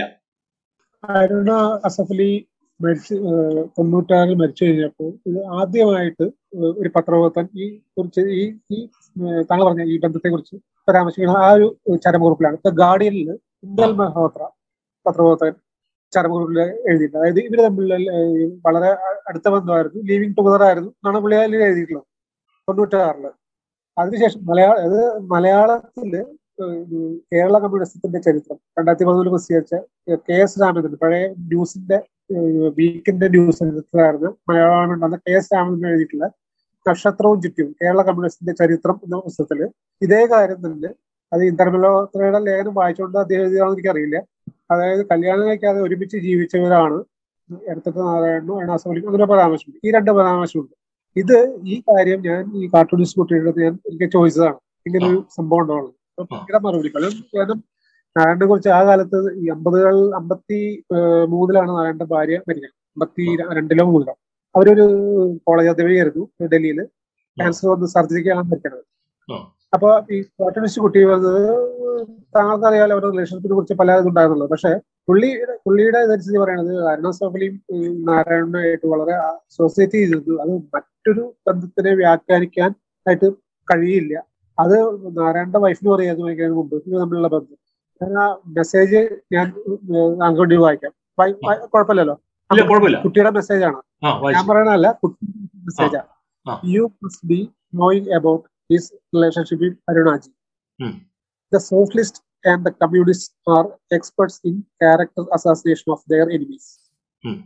അരുണ അസഫലി മരിച്ച് ഏഹ് തൊണ്ണൂറ്റാറിൽ മരിച്ചു കഴിഞ്ഞപ്പോൾ ഇത് ആദ്യമായിട്ട് ഏഹ് ഒരു പത്രപ്രവർത്തൻ ഈ കുറിച്ച് ഈ ഈ ഏഹ് താങ്കൾ പറഞ്ഞ ഈ ബന്ധത്തെ കുറിച്ച് പരാമർശിക്കുന്ന ആ ഒരു ചരമകുറിപ്പിലാണ് ഇപ്പൊ ഗാർഡിയനിൽ ഇന്ദൽ മഹോത്ര പത്രപ്രവർത്തകൻ ചരമകുറിപ്പിൽ എഴുതിയിട്ടുണ്ട് അതായത് ഇവര് തമ്മിൽ ഏഹ് വളരെ അടുത്ത ബന്ധമായിരുന്നു ലീവിങ് ടുഗദർ ആയിരുന്നു എന്നാണ് പുള്ളി അതിൽ എഴുതിയിട്ടുള്ളത് തൊണ്ണൂറ്റാറില് അതിനുശേഷം മലയാള അത് മലയാളത്തില് ഏഹ് കേരള കമ്മ്യൂണിസത്തിന്റെ ചരിത്രം രണ്ടായിരത്തി പതിനൊന്നിൽ പ്രസിദ്ധീകരിച്ച കെ എസ് രാമചന്ദ്രൻ പഴയ ന്യൂസിന്റെ ഏഹ് വീക്കിന്റെ ന്യൂസ് എഡിറ്ററായിരുന്നു മലയാളം ഉണ്ടാകുന്ന കെ എസ് രാമചന്ദ്രൻ എഴുതിയിട്ടുള്ള നക്ഷത്രവും ചുറ്റും കേരള കമ്മ്യൂണിസ്റ്റിന്റെ ചരിത്രം എന്ന പുസ്തകത്തില് ഇതേ കാര്യം തന്നെ അത് ഇന്റർമലോത്രയുടെ ലേഖനം വായിച്ചുകൊണ്ട് അദ്ദേഹം എഴുതിയാണെന്ന് എനിക്കറിയില്ല അതായത് കല്യാണം കഴിക്കാതെ ഒരുമിച്ച് ജീവിച്ചവരാണ് എടുത്തിട്ട് നാരായണനും അരുണാസമലിക്കും അങ്ങനെ പരാമർശമുണ്ട് ഈ രണ്ട് പരാമർശമുണ്ട് ഇത് ഈ കാര്യം ഞാൻ ഈ കാർട്ടൂണിസ്റ്റ് കുട്ടികളുടെ അടുത്ത് ഞാൻ എനിക്ക് ചോദിച്ചതാണ് ഇങ്ങനെ ഒരു സംഭവം ഉണ്ടാവുള്ളൂ അപ്പൊ പുള്ളിയുടെ മറുപടി കാരണം കാരണം നാരായണനെ കുറിച്ച് ആ കാലത്ത് ഈ അമ്പതുകൾ അമ്പത്തി ഏഹ് മൂന്നിലാണ് നാരായണന്റെ ഭാര്യ മരിക്കുന്നത് അമ്പത്തി രണ്ടിലോ മൂന്നിലോ അവരൊരു കോളേജ് അധ്യാപികയായിരുന്നു ഡൽഹിയിൽ ക്യാൻസർ വന്ന് സർജറിക്കാണ് മരിക്കുന്നത് ആ. അപ്പൊ ഈ കാർട്ടൂണിസ്റ്റ് കുട്ടി വന്നത് താങ്കൾക്ക് അറിയാലോ അവരുടെ റിലേഷൻഷിപ്പിനെ കുറിച്ച് പല ഇതുണ്ടായിരുന്നല്ലോ പക്ഷെ പുള്ളി പുള്ളിയുടെ ഇതനുസരിച്ച് പറയണത് അരുണാസഫലിയും നാരായണനായിട്ട് വളരെ അസോസിയേറ്റ് ചെയ്തിരുന്നു അത് മറ്റൊരു ബന്ധത്തിനെ വ്യാഖ്യാനിക്കാൻ ആയിട്ട് കഴിയില്ല അത് നാരായണന്റെ വൈഫിന് പറയായിരുന്നു ഭയങ്കര മുമ്പ് ഇത് തമ്മിലുള്ള ബന്ധം ഞാൻ ആ മെസ്സേജ് ഞാൻ താങ്കൾക്ക് വേണ്ടി വായിക്കാം വായി- വായി- കുഴപ്പമില്ലല്ലോ ഇല്ല കുഴപ്പമില്ല കുട്ടിയുടെ മെസ്സേജ് ആണ് ആ ഞാൻ വായിച്ചു പറയണല്ല കുട്ടിയുടെ മെസ്സേജ് ആ. You must be knowing about his relationship with Arunaji um. The socialist and the communist are experts in character assassination of their enemies um.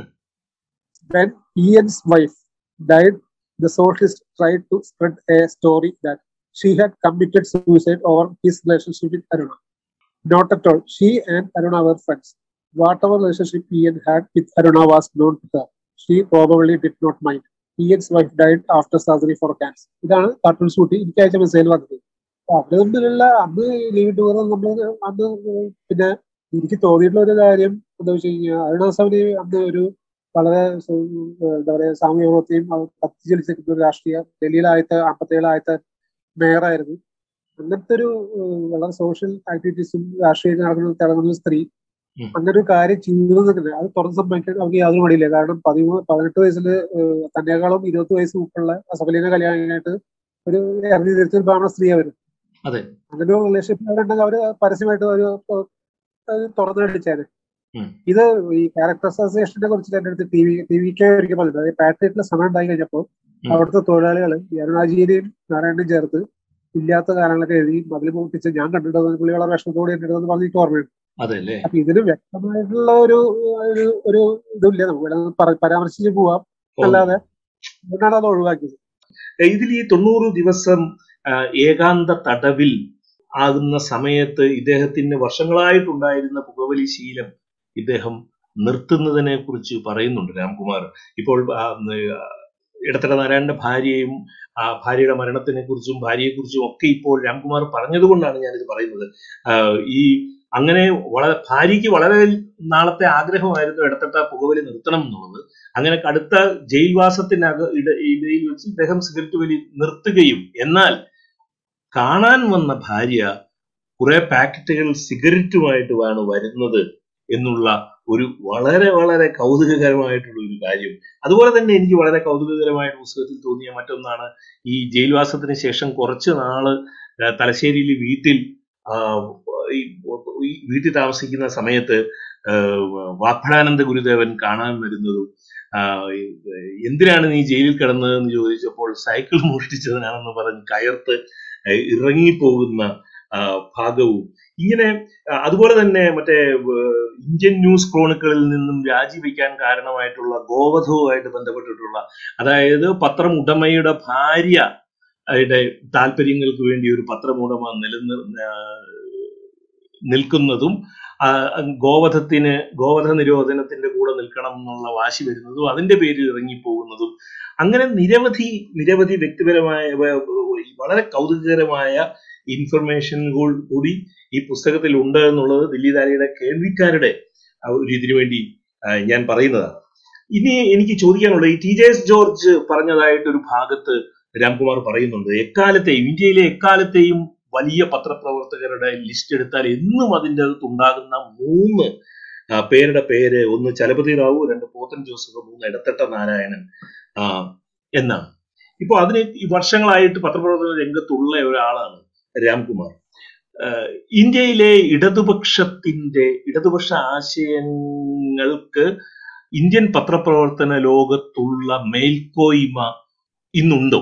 when Ian's wife died, the socialist tried to spread a story that she had committed suicide over his relationship with Aruna. Not at all. She and Aruna were friends. Whatever relationship Ian had with Aruna was known to her. She probably did not mind. Ian's wife died after surgery for cancer. ഇതാണ് cartoon ഷൂട്ടി എനിക്ക് അയച്ച മെസ്സേജിൽ വന്നത് അപ്പൊ അവര് തമ്മിലുള്ള അന്ന് ലീവ് ടൂർ നമ്മൾ അന്ന് പിന്നെ എനിക്ക് തോന്നിയിട്ടുള്ള ഒരു കാര്യം എന്താ വെച്ച് കഴിഞ്ഞാൽ അരുണാസവന് അന്ന് ഒരു വളരെ സു- എന്താ പറയാ സാമൂഹ്യ പ്രവർത്തിയും കത്തിച്ചലിച്ചിരിക്കുന്ന ഒരു രാഷ്ട്രീയ ഡൽഹിയിലായത്തെ അമ്പത്തേഴായത്തെ മേയറായിരുന്നു അങ്ങനത്തെ ഒരു ഏഹ്, വളരെ സോഷ്യൽ ആക്ടിവിറ്റീസും രാഷ്ട്രീയം നടക്കുന്ന തിളങ്ങുന്ന ഒരു സ്ത്രീ ഉം. അങ്ങനെ ഒരു കാര്യം ചെയ്തതെന്നില്ല അത് തുറന്ന് സംഭവിക്കാൻ അവർക്ക് യാതൊരു മടിയില്ല കാരണം പതിമൂന്ന് പതിനെട്ട് വയസ്സിൽ തന്നെക്കാളും ഇരുപത്തി വയസ്സ് മുപ്പുള്ള അസഫലീനെ കല്യാണം കഴിഞ്ഞിട്ട് ഒരു ഇറങ്ങി തിരിച്ചൊരു ഭാവന സ്ത്രീ അവര് അതെ അങ്ങനെ ഒരു റിലേഷൻഷിപ്പ് അവരുണ്ടെങ്കിൽ അവര് പരസ്യമായിട്ട് ഒരു ഒരു തുറന്നു കണ്ടിച്ചേനെ ഉം. ഇത് ഈ ക്യാരക്ടർ അസോസിയേഷനെ കുറിച്ച് എന്റെ അടുത്ത് ടി വി ടി വിക്ക് ഒരിക്കൽ പറഞ്ഞത് അതായത് പാട്രിയറ്റിലെ സമയം ഉണ്ടായി കഴിഞ്ഞപ്പോൾ ഉം. അവിടുത്തെ തൊഴിലാളികൾ അരുണാജിയെയും നാരായണനെയും ചേർത്ത് ഇല്ലാത്ത കാരണങ്ങളൊക്കെ എഴുതി മതിൽ പൊട്ടിച്ച് ഞാൻ കണ്ടിട്ട് പുള്ളി വളരെ വിഷമത്തോടെ എൻ്റെ അടുത്ത് പറഞ്ഞ് എനിക്ക് ഓർമ്മയുണ്ട് അതെ അല്ലേ അപ്പൊ ഇതിന് വ്യക്തമായിട്ടുള്ള ഒരു ഒരു ഒരു ഇതില്ല നമുക്ക് വേണമെങ്കിൽ പറ- പരാമർശിച്ച് പോവാം അല്ലാതെ അതുകൊണ്ടാണ് അത് ഒഴിവാക്കിയത് ഇതിൽ ഈ തൊണ്ണൂറ് ദിവസം ആ, ഏകാന്ത തടവിൽ ആകുന്ന സമയത്ത് ഇദ്ദേഹത്തിന് വർഷങ്ങളായിട്ടുണ്ടായിരുന്ന പുകവലി ശീലം ഇദ്ദേഹം നിർത്തുന്നതിനെ കുറിച്ച് പറയുന്നുണ്ട് രാംകുമാർ ഇപ്പോൾ ആ, ഉം, ആ, ഇടത്തട നാരായണന്റെ ഭാര്യയും ആ ഭാര്യയുടെ മരണത്തിനെ കുറിച്ചും ഭാര്യയെ കുറിച്ചും ഒക്കെ ഇപ്പോൾ രാംകുമാർ പറഞ്ഞതുകൊണ്ടാണ് ഞാനിത് പറയുന്നത് ആ, ഈ അങ്ങനെ വളരെ ഭാര്യയ്ക്ക് വളരെ നാളത്തെ ആഗ്രഹമായിരുന്നു ഇടത്തട്ട പുകവലി നിർത്തണം എന്നുള്ളത് അങ്ങനെ കടുത്ത ജയിൽവാസത്തിനക ഇട ഇടയിൽ വെച്ച് ഇദ്ദേഹം സിഗരറ്റ് വലി നിർത്തുകയും എന്നാൽ കാണാൻ വന്ന ഭാര്യ കുറെ പാക്കറ്റുകൾ സിഗരറ്റുമായിട്ടുമാണ് വരുന്നത് എന്നുള്ള ഒരു വളരെ വളരെ കൗതുകകരമായിട്ടുള്ള ഒരു കാര്യം അതുപോലെ തന്നെ എനിക്ക് വളരെ കൗതുകകരമായിട്ട് പുസ്തകത്തിൽ തോന്നിയ മറ്റൊന്നാണ് ഈ ജയിൽവാസത്തിന് ശേഷം കുറച്ച് നാള് ആ, തലശ്ശേരിയിൽ വീട്ടിൽ ആ, ഈ ഈ വീട്ടിൽ താമസിക്കുന്ന സമയത്ത് ആ, വാഗ്ഭടാനന്ദ ഗുരുദേവൻ കാണാൻ വരുന്നതും ആ, എന്തിനാണ് നീ ജയിലിൽ കിടന്നതെന്ന് ചോദിച്ചപ്പോൾ സൈക്കിൾ മോഷ്ടിച്ചതിനാണെന്ന് പറഞ്ഞ് കയർത്ത് ഇറങ്ങിപ്പോകുന്ന ആ, ഭാഗവും ഇങ്ങനെ ആ, അതുപോലെ തന്നെ മറ്റേ ഏർ, ഇന്ത്യൻ ന്യൂസ് ക്രോണിക്കളിൽ നിന്നും രാജിവെക്കാൻ കാരണമായിട്ടുള്ള ഗോവധവുമായിട്ട് ബന്ധപ്പെട്ടിട്ടുള്ള അതായത് പത്രം ഉടമയുടെ ഭാര്യ യുടെ താല്പര്യങ്ങൾക്ക് വേണ്ടി ഒരു പത്രമുടമ നിലനിർ ആ, നിൽക്കുന്നതും ആ, ഗോവധത്തിന് ഗോവധ നിരോധനത്തിന്റെ കൂടെ നിൽക്കണം എന്നുള്ള വാശി വരുന്നതും അതിന്റെ പേരിൽ ഇറങ്ങിപ്പോകുന്നതും അങ്ങനെ നിരവധി നിരവധി വ്യക്തിപരമായ വ- വ- വളരെ കൗതുകകരമായ ഇൻഫർമേഷനുകൾ കൂടി ഈ പുസ്തകത്തിൽ ഉണ്ട് എന്നുള്ളത് ദില്ലി ദാലിയുടെ കേൾവിക്കാരുടെ ആ ഒരു ഇതിനു വേണ്ടി ആ, ഞാൻ പറയുന്നതാണ് ഇനി എനിക്ക് ചോദിക്കാനുള്ളത് ഈ ടി ജെ എസ് ജോർജ് പറഞ്ഞതായിട്ട് ഒരു ഭാഗത്ത് രാംകുമാർ പറയുന്നുണ്ട് എക്കാലത്തെയും ഇന്ത്യയിലെ എക്കാലത്തെയും വലിയ പത്രപ്രവർത്തകരുടെ ലിസ്റ്റ് എടുത്താൽ എന്നും അതിൻ്റെ അകത്ത് ഉണ്ടാകുന്ന മൂന്ന് ആ, പേരുടെ പേര് ഒന്ന് ചലപതി റാവു രണ്ട് പോത്തൻ ജോസഫ് മൂന്ന് ഇടത്തട്ട നാരായണൻ ആ, എന്നാണ് ഇപ്പൊ അതിന് ഈ വർഷങ്ങളായിട്ട് പത്രപ്രവർത്തന രംഗത്തുള്ള ഒരാളാണ് രാംകുമാർ ആ, ഇന്ത്യയിലെ ഇടതുപക്ഷത്തിന്റെ ഇടതുപക്ഷ ആശയങ്ങൾക്ക് ഇന്ത്യൻ പത്രപ്രവർത്തന ലോകത്തുള്ള മേൽക്കോയ്മ ഇന്നുണ്ടോ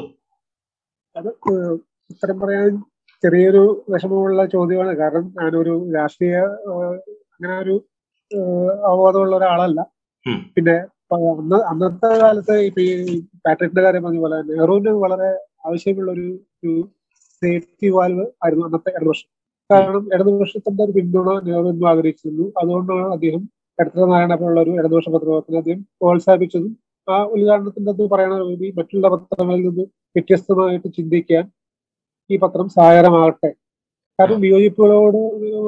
അത് ഏഹ് ഉത്തരം പറയാൻ ചെറിയൊരു വിഷമമുള്ള ചോദ്യമാണ് കാരണം ഞാനൊരു രാഷ്ട്രീയ ഏഹ് അങ്ങനെ ഒരു ഏഹ് അവബോധമുള്ള ഒരാളല്ല ഉം. പിന്നെ പ- അന്ന് അന്നത്തെ കാലത്ത് ഇപ്പൊ ഈ പാട്രിക്കിന്റെ കാര്യം പറഞ്ഞ പോലെ നെഹ്റുവിന് വളരെ ആവശ്യമുള്ള ഒരു ഒരു സേഫ്റ്റി വാൽവ് ആയിരുന്നു അന്നത്തെ ഇടതുപക്ഷം കാരണം ഇടതുപക്ഷത്തിന്റെ ഒരു പിന്തുണ നെഹ്റു എന്നും ആഗ്രഹിച്ചിരുന്നു അതുകൊണ്ടാണ് അദ്ദേഹം ഇടത്തര നാരായണ പോലുള്ള ഒരു ഇടതുപക്ഷ പത്രപ്രവർത്തനം അദ്ദേഹം പ്രോത്സാഹിപ്പിച്ചതും ആ ഉദ്ഘാടനത്തിന്റെ അത് പറയണ ഈ മറ്റുള്ള പത്രങ്ങളിൽ നിന്ന് വ്യത്യസ്തമായിട്ട് ചിന്തിക്കാൻ ഈ പത്രം സഹായകരമാകട്ടെ കാരണം വിയോജിപ്പുകളോട്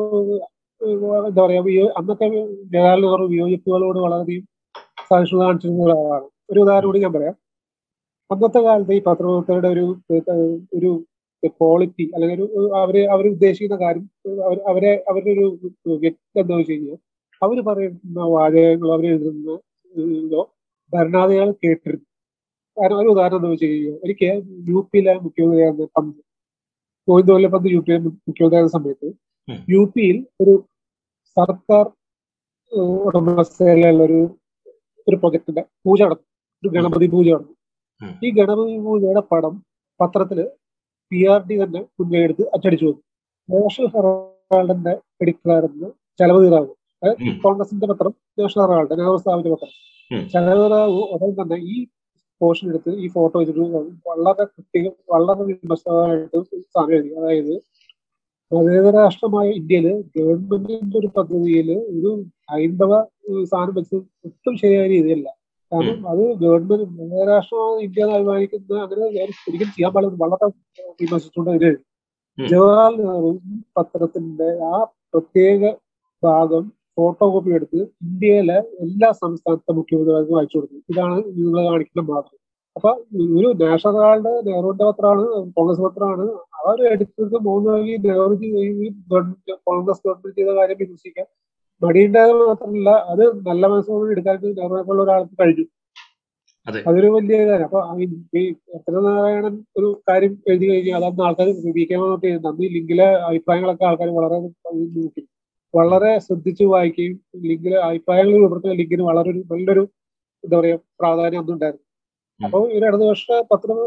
എന്താ പറയാ വിയോ- അന്നത്തെ ജവഹർലാൽ നെഹ്റു വിയോജിപ്പുകളോട് വളരെയധികം സഹിഷ്ണുത കാണിച്ചിരുന്ന ഒരാളാണ് ഒരു ഉദാഹരണം കൂടി ഞാൻ പറയാം അന്നത്തെ കാലത്ത് ഈ പത്രപ്രവർത്തകരുടെ ഒരു ഒരു ക്വാളിറ്റി അല്ലെങ്കിൽ ഒരു അവര് അവർ ഉദ്ദേശിക്കുന്ന കാര്യം അവർ അവരെ അവരുടെ ഒരു വ്യക്തി എന്താ വെച്ച് കഴിഞ്ഞാൽ അവർ പറയുന്ന വാചകങ്ങൾ അവർ എഴുതുന്ന ഇതോ ഭരണാധികാരികൾ കേട്ടിരുന്നു കാരണം ഒരു ഉദാഹരണം എന്താ വെച്ച് കഴിഞ്ഞാൽ ഒരിക്കൽ യു പിയിലെ മുഖ്യമന്ത്രിയായിരുന്ന പന്ത് ഗോവിന്ദ പന്ത് യു പിയിലെ മുഖ്യമന്ത്രിയായിരുന്ന സമയത്ത് ഉം. യു പിയിൽ ഒരു സർക്കാർ ഏഹ്, ഉടമസ്ഥയിലുള്ള ഒരു ഒരു പ്രൊജക്ടിന്റെ പൂജ നടന്നു ഒരു ഗണപതി പൂജ നടന്നു ഉം. ഈ ഗണപതി പൂജയുടെ പടം പത്രത്തില് പി ആർ ഡി തന്നെ മുൻകൈ എടുത്ത് അച്ചടിച്ചു വന്നു നാഷണൽ ഹെറാൾഡിന്റെ എഡിറ്ററായിരുന്നു ചെലവ് തീറാവു ഉം. കോൺഗ്രസിന്റെ പത്രം നാഷണൽ ഹെറാൾഡ് നെഹ്റു സ്ഥാപിച്ച പത്രം ഉം. ചെലവ് തീറാവു ഉടൻ തന്നെ ഈ പോർഷൻ എടുത്ത് ഈ ഫോട്ടോ വെച്ചിട്ട് വളരെ കൃത്യം വളരെ വിമർശനമായിട്ട് സാധനം എഴുതി അതായത് മതേതര രാഷ്ട്രമായ ഇന്ത്യയില് ഗവൺമെന്റിന്റെ ഒരു പദ്ധതിയിൽ ഒരു ഹൈന്ദവ ഏഹ്, സാധനം വെച്ച് ഒട്ടും ശരിയായ രീതിയല്ല കാരണം അത് ഗവൺമെന്റ് മതേതര രാഷ്ട്രമായ ഇന്ത്യ എന്ന് അഭിമാനിക്കുന്ന അങ്ങനെ ഞാൻ ഒരിക്കലും ചെയ്യാൻ പാടില്ല വളരെ വിമർശിച്ചുകൊണ്ട് അതിന് എഴുതി. ഉം. ജവഹർലാൽ നെഹ്റു പത്രത്തിന്റെ ആ പ്രത്യേക ഭാഗം ഫോട്ടോ കോപ്പി എടുത്ത് ഇന്ത്യയിലെ എല്ലാ സംസ്ഥാനത്തെ മുഖ്യമന്ത്രിമാർക്കും അയച്ചു കൊടുത്തു ഇതാണ് നിങ്ങൾ കാണിക്കുന്ന മാത്രം അപ്പൊ ഒരു നാഷണൽ ഹെറാൾഡ് നെഹ്റുവിന്റെ പത്രമാണ് കോൺഗ്രസ് പത്രമാണ് അവർ എടുത്തത് മൂന്ന് വഴി നെഹ്റു ചെയ്ത- ഈ ഗവൺമെന്റ് കോൺഗ്രസ് ഗവൺമെന്റ് ചെയ്ത കാര്യം വിമർശിക്കാൻ മടിയുണ്ടായത് മാത്രമല്ല അത് നല്ല മനസ്സോട് എടുക്കാൻ നെഹ്റുവിനെ പോലുള്ള ഒരാൾക്ക് കഴിഞ്ഞു അതെ. അതൊരു വലിയ കാര്യം അപ്പൊ ആ ഈ- ഈ നാരായണൻ ഒരു കാര്യം എഴുതി കഴിഞ്ഞാൽ അതൊന്നും ആൾക്കാർ വി കെ നോട്ട് അന്ന് ലിങ്കിലെ അഭിപ്രായങ്ങളൊക്കെ ആൾക്കാർ വളരെ നോക്കി വളരെ ശ്രദ്ധിച്ച് വായിക്കുകയും ലിങ്കിലെ അഭിപ്രായങ്ങൾ രൂപപ്പെടുത്തുന്ന ലിങ്കിന് വളരെ ഒരു നല്ലൊരു എന്താ പറയാ പ്രാധാന്യം ഒന്നും ഉണ്ടായിരുന്നു ഉം. അപ്പോൾ ഈ ഒരു ഇടതുപക്ഷ പത്രം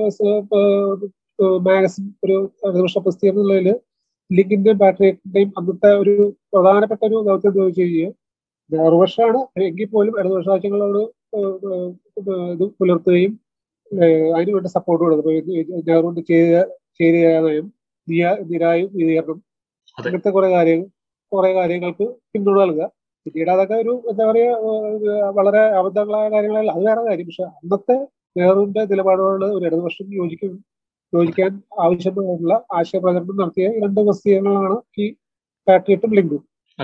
മാഗസിൻ ഒരു ഇടതുപക്ഷ പ്രസിദ്ധീകരണം എന്നുള്ളതിൽ ലിങ്കിന്റെയും പാട്രിയറ്റിന്റെയും അന്നത്തെ ഒരു പ്രധാനപ്പെട്ട ഒരു ദൗത്യം എന്താ വെച്ച് കഴിഞ്ഞാൽ നെഹ്റുപക്ഷമാണ് എങ്കിൽ പോലും ഇടതുപക്ഷ രാജ്യങ്ങളോട് ഏഹ്, ഏഹ്, ഇത് പുലർത്തുകയും ഏഹ്, അതിനുവേണ്ടി സപ്പോർട്ട് കൊടുക്കും ഇപ്പൊ നെഹ്റുവിന്റെ ചേരിയ ചേരിയ നയം നിയ- നിരായും നീതീകരണം അതെ. അങ്ങനത്തെ കുറെ കാര്യങ്ങൾ കുറെ കാര്യങ്ങൾക്ക് പിന്തുണ നൽകുക പിന്നീട് അതൊക്കെ ഒരു എന്താ പറയാ ഏഹ്, വളരെ അബദ്ധങ്ങളായ കാര്യങ്ങളല്ല അത് വേറെ കാര്യം പക്ഷെ അന്നത്തെ നെഹ്റുവിന്റെ നിലപാടുകളോട് ഒരു ഇടതുപക്ഷം യോജിക്കും യോജിക്കാൻ ആവശ്യമായിട്ടുള്ള ആശയപ്രചരണം നടത്തിയ ഈ രണ്ട് പ്രസിദ്ധീകരണങ്ങളാണ് ഈ പാട്രിയറ്റും ലിങ്കും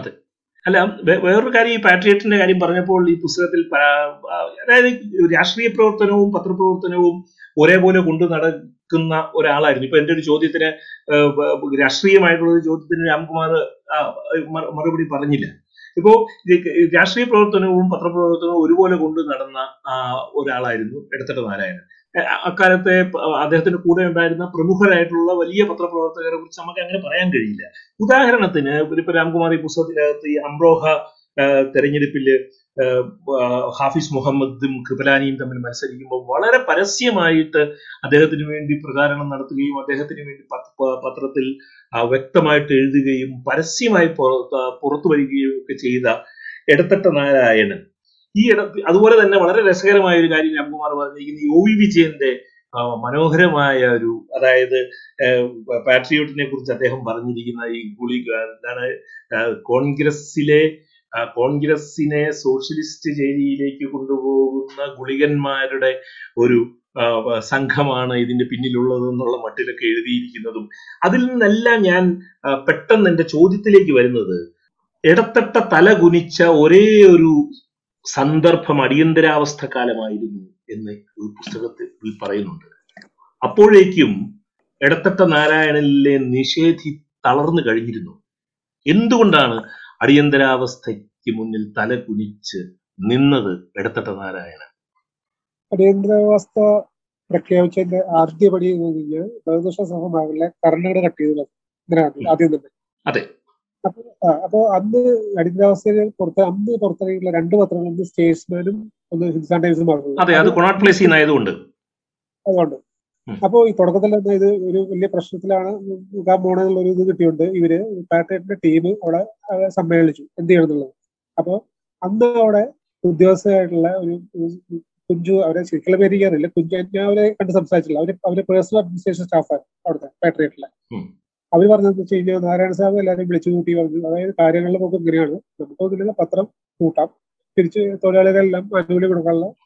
അല്ല വേ- വേറൊരു കാര്യം ഈ പാട്രിയറ്റിന്റെ കാര്യം പറഞ്ഞപ്പോൾ ഈ പുസ്തകത്തിൽ പ- ആ, അതായത് രാഷ്ട്രീയ പ്രവർത്തനവും പത്രപ്രവർത്തനവും ഒരേപോലെ കൊണ്ടു നടക്കുന്ന ഒരാളായിരുന്നു ഇപ്പൊ എന്റെ ഒരു ചോദ്യത്തിന് ഏഹ്, വ- രാഷ്ട്രീയമായിട്ടുള്ള ഒരു ചോദ്യത്തിന് രാംകുമാർ ആ, മ- മറുപടി പറഞ്ഞില്ല ഇപ്പോ ഇത് രാഷ്ട്രീയ പ്രവർത്തനവും പത്രപ്രവർത്തനവും ഒരുപോലെ കൊണ്ടു നടന്ന ആ, ഒരാളായിരുന്നു എടത്തട്ട നാരായണൻ ഏഹ്, അക്കാലത്തെ പ- അദ്ദേഹത്തിന്റെ കൂടെ ഉണ്ടായിരുന്ന പ്രമുഖരായിട്ടുള്ള വലിയ പത്രപ്രവർത്തകരെ കുറിച്ച് നമുക്ക് അങ്ങനെ പറയാൻ കഴിയില്ല ഉദാഹരണത്തിന് ഇപ്പൊ രാംകുമാർ ഈ പുസ്തകത്തിനകത്ത് ഈ അംറോഹ ആ, തെരഞ്ഞെടുപ്പില് ആ, ആ, ഹാഫിസ് മുഹമ്മദും കൃപലാനിയും തമ്മിൽ മത്സരിക്കുമ്പോൾ വളരെ പരസ്യമായിട്ട് അദ്ദേഹത്തിന് വേണ്ടി പ്രചാരണം നടത്തുകയും അദ്ദേഹത്തിന് വേണ്ടി പത്ര- പ- പത്രത്തിൽ ആ, വ്യക്തമായിട്ട് എഴുതുകയും പരസ്യമായി പുറത്ത് പുറത്തു വരികയും ഒക്കെ ചെയ്ത എടത്തട്ട നാരായണൻ ഈ ഇട അതുപോലെ തന്നെ വളരെ രസകരമായ ഒരു കാര്യം രാംകുമാർ പറഞ്ഞിരിക്കുന്നത് ഈ ഒ വി വിജയന്റെ ആ, മനോഹരമായ ഒരു അതായത് പാട്രിയോട്ടിനെ കുറിച്ച് അദ്ദേഹം പറഞ്ഞിരിക്കുന്ന ഈ ഗുളി എന്താണ് ആ, കോൺഗ്രസിലെ ആ, കോൺഗ്രസിനെ സോഷ്യലിസ്റ്റ് ചേരിയിലേക്ക് കൊണ്ടുപോകുന്ന ഗുളികന്മാരുടെ ഒരു ആ, സംഘമാണ് ഇതിന്റെ പിന്നിലുള്ളത് എന്നുള്ള മട്ടിലൊക്കെ എഴുതിയിരിക്കുന്നതും അതിൽ നിന്നെല്ലാം ഞാൻ ആ, പെട്ടെന്ന് എന്റെ ചോദ്യത്തിലേക്ക് വരുന്നത് ഇടത്തട്ട തല കുനിച്ച ഒരേ ഒരു സന്ദർഭം അടിയന്തരാവസ്ഥ കാലമായിരുന്നു എന്ന് ഈ പുസ്തകത്തിൽ പറയുന്നുണ്ട് അപ്പോഴേക്കും എടത്തട്ട നാരായണനിലെ നിഷേധി തളർന്നു കഴിഞ്ഞിരുന്നു എന്തുകൊണ്ടാണ് അടിയന്തരാവസ്ഥയ്ക്ക് മുന്നിൽ തല കുനിച്ച് നിന്നത് എടത്തട്ട നാരായണൻ അടിയന്തരാവസ്ഥ പ്രഖ്യാപിച്ചതിന്റെ ആദ്യപടി എന്ന് പറഞ്ഞാൽ പ്രതിപക്ഷ സഹമാകില്ല കർണാടക കട്ട് ചെയ്തത് ഇതിനാണ് ആദ്യം തന്നെ അതെ. അപ്പൊ ആ, അപ്പൊ അന്ന് അടിയന്തരാവസ്ഥയിൽ പുറത്ത് അന്ന് പുറത്തിറങ്ങിയിട്ടുള്ള രണ്ട് പത്രങ്ങൾ ഒന്ന് സ്റ്റേറ്റ്സ്മാനും ഒന്ന് ഹിന്ദുസ്ഥാൻ ടൈംസും മാത്രമേ അതെ അത് കൊണാട്ട് പ്ലേസിൽ നിന്നായതുകൊണ്ട് അതുകൊണ്ട് ഉം. അപ്പോ ഈ തുടക്കത്തിൽ തന്നെ ഇത് ഒരു വലിയ പ്രശ്നത്തിലാണ് നിൽക്കാൻ പോണെന്നുള്ള ഒരു ഇത് കിട്ടിയോണ്ട് ഇവര് പാട്രിയറ്റിന്റെ ടീം അവിടെ അവിടെ സമ്മേളിച്ചു എന്ത് ചെയ്യണം എന്നുള്ളത് അപ്പൊ അന്ന് അവിടെ ഉദ്യോഗസ്ഥരായിട്ടുള്ള ഒരു ഒരു കുഞ്ചു അവരെ ശരിക്കുള്ള പേര് എനിക്കറിയില്ല കുഞ്ചു ഞാൻ അവരെ കണ്ട് സംസാരിച്ചില്ല അവര് അവര് പേഴ്സണൽ അഡ്മിനിസ്ട്രേഷൻ സ്റ്റാഫാണ് അവിടുത്തെ പാട്രിയറ്റിലെ ഉം. അവര് പറഞ്ഞതെന്ന് വെച്ച് കഴിഞ്ഞാൽ നാരായണ സാഹിബ് എല്ലാവരും വിളിച്ചു കൂട്ടി പറഞ്ഞു അതായത് കാര്യങ്ങളിൽ നമുക്ക് ഇങ്ങനെയാണ് നമുക്ക് ഇതിലുള്ള പത്രം കൂട്ടാം തിരിച്ച് തൊഴിലാളികളെല്ലാം ആനുകൂല്യം കൊടുക്കാനുള്ള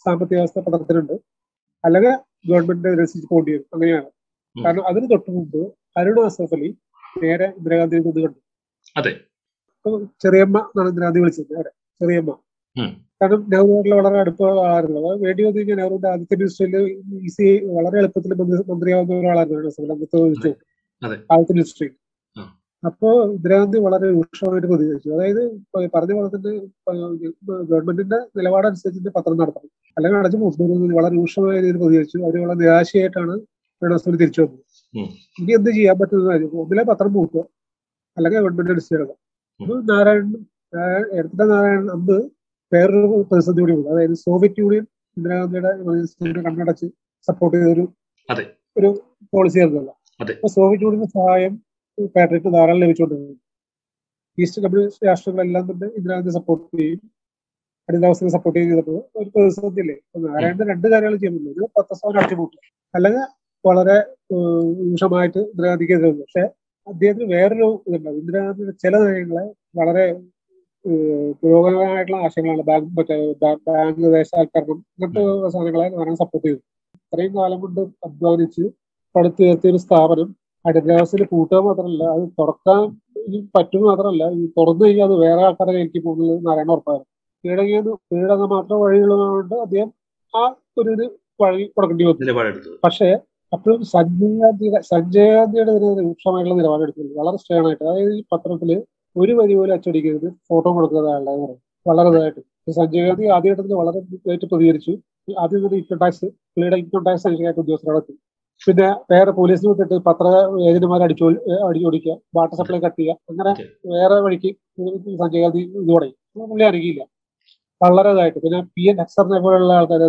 സാമ്പത്തിക അവസ്ഥ പത്രത്തിലുണ്ട് അല്ലെങ്കിൽ ഗവൺമെന്റ് അനുസരിച്ച് പോകേണ്ടി വരും അങ്ങനെയാണ് ഉം. കാരണം അതിന് തൊട്ട് മുമ്പ് അരുൺ അസഫ് അലി നേരെ ഇന്ദിരാഗാന്ധിയിൽ നിന്ന് കണ്ടു അതെ. അപ്പൊ ചെറിയമ്മ എന്നാണ് ഇന്ദിരാഗാന്ധി വിളിച്ചത് നേരെ ചെറിയമ്മ ഉം. കാരണം നെഹ്റുവായിട്ടുള്ള വളരെ അടുപ്പമുള്ള ആളായിരുന്നു അത് വേണ്ടി വന്നു കഴിഞ്ഞാൽ നെഹ്റുവിന്റെ ആദ്യത്തെ മിനിസ്റ്ററിൽ ഈസി വളരെ എളുപ്പത്തിൽ മന്ത്രി മന്ത്രിയാവുന്ന ഒരാളായിരുന്നു അരുൺ അസഫ് അലി അന്നത്തെ വെച്ചു അതെ. ആദ്യത്തെ മിനിസ്റ്ററി ആ. അപ്പോ ഇന്ദിരാഗാന്ധി വളരെ രൂക്ഷമായിട്ട് പ്രതികരിച്ചു അതായത് ഇപ്പൊ പറഞ്ഞ പോലെ തന്നെ ഇപ്പൊ ഗവൺമെന്റിന്റെ നിലപാടനുസരിച്ച് പത്രം നടത്തണം അല്ലെങ്കിൽ അടച്ചു പോകുന്നത് വളരെ രൂക്ഷമായ രീതിയിൽ പ്രതികരിച്ചു അവർ വളരെ നിരാശയായിട്ടാണ് അരുണാസഫലി തിരിച്ചു വന്നത് ഉം. ഇനി എന്ത് ചെയ്യാൻ പറ്റുന്ന കാര്യം ഒന്നിലെ പത്രം പൂട്ടുക അല്ലെങ്കിൽ ഗവൺമെന്റ് അനുസരിച്ച് അപ്പൊ നാരായണൻ എടുത്ത നാരായണൻ അന്ന് വേറൊരു പ്രതിസന്ധി കൂടി വന്നു അതായത് സോവിയറ്റ് യൂണിയൻ ഇന്ദിരാഗാന്ധിയുടെ എമർജൻസിയുടെ കണ്ണടച്ച് സപ്പോർട്ട് ചെയ്ത ഒരു അതെ. ഒരു പോളിസി ആയിരുന്നല്ലോ അതെ. അപ്പൊ സോവിയറ്റ് യൂണിയന്റെ സഹായം പാട്രിയറ്റ് ധാരാളം ലഭിച്ചുകൊണ്ടിരുന്നു ഈസ്റ്റ് കമ്മ്യൂണിസ്റ്റ് രാഷ്ട്രങ്ങളെല്ലാം തന്നെ ഇന്ദിരാഗാന്ധി സപ്പോർട്ട് ചെയ്യും അടിയന്തരാവസ്ഥയെ സപ്പോർട്ട് ചെയ്തപ്പോൾ ഒരു പ്രതിസന്ധി അല്ലേ അപ്പൊ നാരായണന്റെ രണ്ട് കാര്യങ്ങൾ ചെയ്യുന്നുള്ളൂ ഒരു പത്രസ്ഥാപനം അടിച്ചുപൂട്ടുക അല്ലെങ്കിൽ വളരെ ഏഹ്, രൂക്ഷമായിട്ട് ഇന്ദിരാഗാന്ധിക്ക് എതിരെ വന്നു. പക്ഷെ അദ്ദേഹത്തിന് വേറൊരു ഇതുണ്ടാവും ഇന്ദിരാഗാന്ധിയുടെ ചില നയങ്ങളെ വളരെ ഏഹ്, പുരോഗമനമായിട്ടുള്ള ആശയങ്ങളാണ് ബാങ്ക് മറ്റേ ബാ- ബാങ്ക് ദേശാൽക്കരണം ഇങ്ങനത്തെ സാധനങ്ങളെ നാരായണൻ സപ്പോർട്ട് ചെയ്തു ഇത്രയും കാലം കൊണ്ട് അധ്വാനിച്ച് പടുത്തുയർത്തിയ ഒരു സ്ഥാപനം അടിയന്തരാവസ്ഥയിൽ പൂട്ടുക മാത്രമല്ല അത് തുറക്കാൻ ഇനി പറ്റുക മാത്രമല്ല ഈ തുറന്നു കഴിഞ്ഞാൽ അത് വേറെ ആൾക്കാരെ കയ്യിലേക്ക് പോകുന്നത് നാരായണ ഉറപ്പായിരുന്നു കീഴടങ്ങിയത് കീഴടങ്ങാൻ മാത്രം വഴിയുള്ളതുകൊണ്ട് അദ്ദേഹം ആ ഒരു ഇത് വഴി കൊടുക്കേണ്ടി വന്നു നിലപാടെടുത്തത് പക്ഷേ അപ്പോഴും സഞ്ജയ് ഗാന്ധിയുടെ സഞ്ജയ് ഗാന്ധിയുടെ ഇതിന് രൂക്ഷമായിട്ടുള്ള നിലപാടെടുത്തില്ല വളരെ സ്റ്റേൺ ആയിട്ട് അതായത് ഈ പത്രത്തില് ഒരു വരി പോലും അച്ചടിക്കരുത് ഫോട്ടോ കൊടുക്കുന്നത് ആളുടെ എന്ന് പറയും വളരെ ഇതായിട്ട് ഇപ്പൊ സഞ്ജയ് ഗാന്ധി ആദ്യഘട്ടത്തിൽ വളരെ ഇതായിട്ട് പ്രതികരിച്ചു ആദ്യം തന്നെ ഇൻകം ടാക്സ് പുള്ളിയുടെ ഇൻകം ടാക്സ് അന്വേഷിക്കാനായിട്ട് ഉദ്യോഗസ്ഥരോടൊക്കെ പിന്നെ വേറെ പോലീസിന് വിട്ടിട്ട് പത്ര ഏജന്റുമാരെ അടിച്ചു അടിച്ചോടിക്കുക വാട്ടർ സപ്ലൈ കട്ട് ചെയ്യുക അങ്ങനെ Okay. വേറെ വഴിക്ക് സഞ്ജയ് ഗാന്ധി ഇത് തുടങ്ങി അപ്പൊ പുള്ളി അനങ്ങിയില്ല വളരെ ഇതായിട്ട് പിന്നെ പി എൻ ഹക്സറിനെ പോലുള്ള ആൾക്കാർ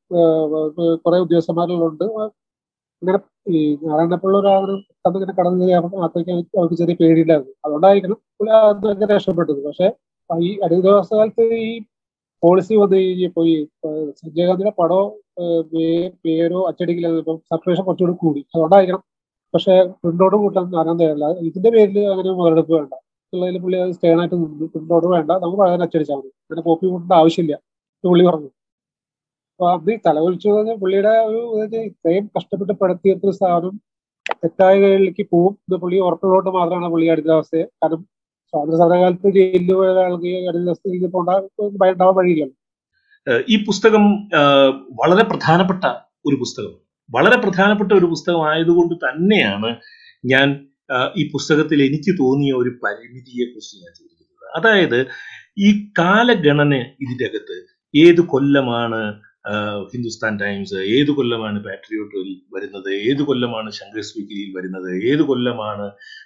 കുറെ ഉദ്യോഗസ്ഥന്മാരിലുണ്ട് അങ്ങനെ ഈ നാരായണപ്പിള്ള ഒരാളും പെട്ടെന്ന് ഇങ്ങനെ കടന്നു കയറി അവർക്ക് അകത്തേക്ക് അവർക്ക് ചെറിയ പേടിയില്ലായിരുന്നു അതുകൊണ്ടായിരിക്കണം പുള്ളി അതൊക്കെ രക്ഷപ്പെട്ടത് പക്ഷെ ഈ അടിയന്തരാവസ്ഥ കാലത്ത് ഈ പോളിസി വന്നു കഴിഞ്ഞപ്പോ ഈ ഏഹ്, സഞ്ജയ് ഗാന്ധിയുടെ പടോ ഏഹ്, പേ- പേരോ അച്ചടിക്കില്ല ഇപ്പം സബ്സ്ക്രിപ്ഷൻ കുറച്ചുകൂടി കൂടി അതുകൊണ്ടായിരിക്കണം പക്ഷെ പ്രിന്റോട് കൂട്ടാൻ നാരായണ തയ്യാറില്ല ഇതിന്റെ പേരിൽ അങ്ങനെ മുതലെടുപ്പ് വേണ്ട ഉള്ളതിൽ പുള്ളി അത് സ്റ്റേൺ ആയിട്ട് നിന്നു പ്രിന്റോട് വേണ്ട നമുക്ക് പഴയ അച്ചടിച്ചാൽ മതി അങ്ങനെ കോപ്പി കൂട്ടേണ്ട ആവശ്യമില്ല എന്ന് പുള്ളി പറഞ്ഞു അപ്പൊ അത് ഈ തലവലിച്ചു പറഞ്ഞാൽ പുള്ളിയുടെ ഒരു ഇത് ഇത്രയും കഷ്ടപ്പെട്ട് പടുത്തിയെടുത്ത ഒരു സാധനം തെറ്റായ കൈകളിലേക്ക് പോകും ഇത് പുള്ളി ഉറപ്പുള്ളതുകൊണ്ട് മാത്രമാണ് പുള്ളി അടിയന്തരാവസ്ഥയെ കാരണം സ്വാതന്ത്ര്യ സമരകാലത്ത് ജയിലിൽ പോയ ഒരാൾക്ക് ഈ അടിയന്തരാവസ്ഥയിൽ പോകേണ്ട ഭയം ഉണ്ടാവാൻ വഴിയില്ലല്ലോ ഏഹ് ഈ പുസ്തകം ഏഹ് വളരെ പ്രധാനപ്പെട്ട ഒരു പുസ്തകം വളരെ പ്രധാനപ്പെട്ട ഒരു പുസ്തകം ആയതുകൊണ്ട് തന്നെയാണ് ഞാൻ ഏഹ് ഈ പുസ്തകത്തിൽ എനിക്ക് തോന്നിയ ഒരു പരിമിതിയെ കുറിച്ച് ഞാൻ ചോദിക്കുന്നത് അതായത് ഈ കാലഗണന ഇതിന്റെ അകത്ത് ഏത് കൊല്ലമാണ് ഏഹ് ഹിന്ദുസ്ഥാൻ ടൈംസ് ഏത് കൊല്ലമാണ് പാട്രിയോട്ടിൽ വരുന്നത് ഏത് കൊല്ലമാണ് ശങ്കേഴ്സ് വീക്കിലിയിൽ വരുന്നത് ഏത് കൊല്ലമാണ്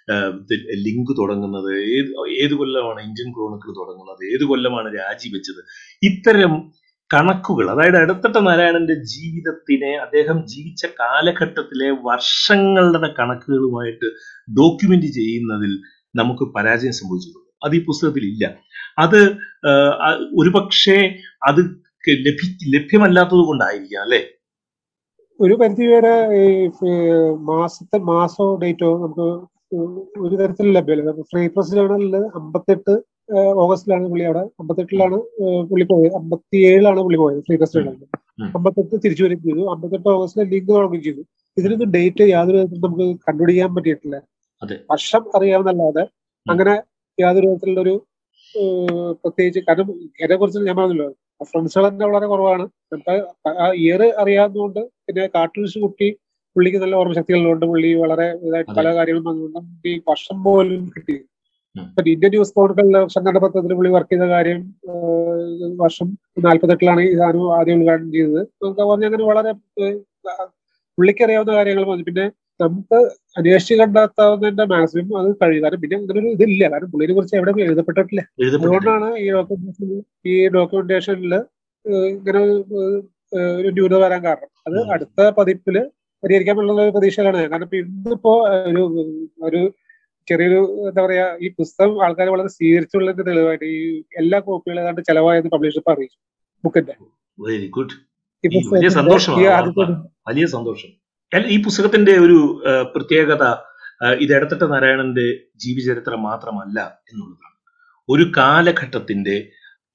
ലിങ്ക് തുടങ്ങുന്നത് ഏത് ഏത് കൊല്ലമാണ് ഇന്ത്യൻ ക്രോണിക്കിൾ തുടങ്ങുന്നത് ഏത് കൊല്ലമാണ് രാജി വെച്ചത് ഇത്തരം കണക്കുകൾ അതായത് അടുത്തട്ട നാരായണന്റെ ജീവിതത്തിനെ അദ്ദേഹം ജീവിച്ച കാലഘട്ടത്തിലെ വർഷങ്ങളുടെ കണക്കുകളുമായിട്ട് ഡോക്യുമെന്റ് ചെയ്യുന്നതിൽ നമുക്ക് പരാജയം സംഭവിച്ചിട്ടുണ്ട് അത് ഈ പുസ്തകത്തിൽ ഇല്ല അത് ആഹ്, അ- ഒരുപക്ഷെ അത് ക- ലഭി ലഭ്യമല്ലാത്തത് കൊണ്ടായിരിക്കാം അല്ലെ ഒരു പരിധി വരെ ഈ ഏഹ് മാസത്തെ മാസോ ഡേറ്റോ നമുക്ക് ഒരു തരത്തിൽ ലഭ്യമല്ല ഫ്രീ പ്രസ് ജേണലിൽ അമ്പത്തെട്ട് ഏഹ് ഓഗസ്റ്റിലാണ് പുള്ളി അവിടെ അമ്പത്തെട്ടിലാണ് ഏഹ് പുള്ളി പോയത് അമ്പത്തി ഏഴിലാണ് പുള്ളി പോയത് ഫ്രീ പ്രസ് ജേണലിൽ ഉം. അമ്പത്തെട്ട് തിരിച്ചു വരികയും ചെയ്തു അമ്പത്തെട്ട് ഓഗസ്റ്റിൽ ലിങ്ക് തുടങ്ങുകയും ചെയ്തു ഇതിനൊന്നും ഡേറ്റ് യാതൊരു വിധത്തിലും നമുക്ക് കണ്ടുപിടിക്കാൻ പറ്റിയിട്ടില്ല അതെ. വർഷം അറിയാവുന്നല്ലാതെ അങ്ങനെ യാതൊരു വിധത്തിലുള്ള ഒരു ഏഹ് പ്രത്യേകിച്ച് കാരണം ഇതിനെ കുറിച്ച് ഞാൻ പറഞ്ഞല്ലോ റെഫറൻസുകൾ തന്നെ വളരെ കുറവാണ് നമുക്ക് ആ ഇയർ അറിയാവുന്നതുകൊണ്ട് പിന്നെ കാർട്ടൂൺസ് കുട്ടി പുള്ളിക്ക് നല്ല ഓർമ്മശക്തികളുണ്ട് പുള്ളി വളരെ ഇതായിട്ട് പല കാര്യങ്ങളും വന്നുകൊണ്ട് നമുക്ക് ഈ വർഷം പോലും കിട്ടി ഉം. ഇപ്പൊ ഇന്ത്യൻ ന്യൂസ് ക്രോണിക്കലിലെ സംഘടന പത്രത്തിൽ പുള്ളി വർക്ക് ചെയ്ത കാര്യം ഏഹ്, വർഷം നാല്പത്തെട്ടിലാണ് ഈ സാധനം ആദ്യം ഉദ്ഘാടനം ചെയ്തത് നമുക്ക് പറഞ്ഞ അങ്ങനെ വളരെ ഏഹ്, പുള്ളിക്ക് അറിയാവുന്ന കാര്യങ്ങൾ മതി പിന്നെ നമുക്ക് അന്വേഷിച്ച് കണ്ടെത്താവുന്നതിന്റെ മാക്സിമം അത് കഴിയും കാരണം പിന്നെ അങ്ങനെ ഒരു ഇതില്ല കാരണം പുള്ളിനെ കുറിച്ച് എവിടെ എഴുതപ്പെട്ടിട്ടില്ല എഴുതപ്പെട്ടിട്ടില്ല അതുകൊണ്ടാണ് ഈ ഡോക്യുമെന്റേഷനിൽ ഈ ഡോക്യുമെന്റേഷനിൽ ഇങ്ങനെ ഒരു, ഏഹ്, ഒരു ന്യൂനത വരാൻ കാരണം അത് ഉം. അടുത്ത പതിപ്പില് പരിഹരിക്കാൻ പറ്റുന്ന ഒരു പ്രതീക്ഷയിലാണ് ഞാൻ. കാരണം ഇപ്പൊ ഇന്നിപ്പോ ഒരു ഒരു ചെറിയൊരു എന്താ പറയാ ഈ പുസ്തകം ആൾക്കാർ വളരെ സ്വീകരിച്ചുള്ളതിന്റെ തെളിവായിട്ട് ഈ എല്ലാ കോപ്പികളും ഏതാണ്ട് ചെലവായെന്ന് പബ്ലിഷർ അറിയിച്ചു ബുക്കിന്റെ വെരി ഗുഡ് ഈ ഈ വലിയ പുസ്തകത്തിന്റെ സന്തോഷമാണ് ഈ ആ ആദ്യത്തെ വാർത്ത. വലിയ സന്തോഷം അല്ല, ഈ പുസ്തകത്തിന്റെ ഒരു ആ, പ്രത്യേകത ആ, ഇത് എടത്തട്ട നാരായണന്റെ ജീവചരിത്രം മാത്രമല്ല എന്നുള്ളതാണ് ഒരു കാലഘട്ടത്തിന്റെ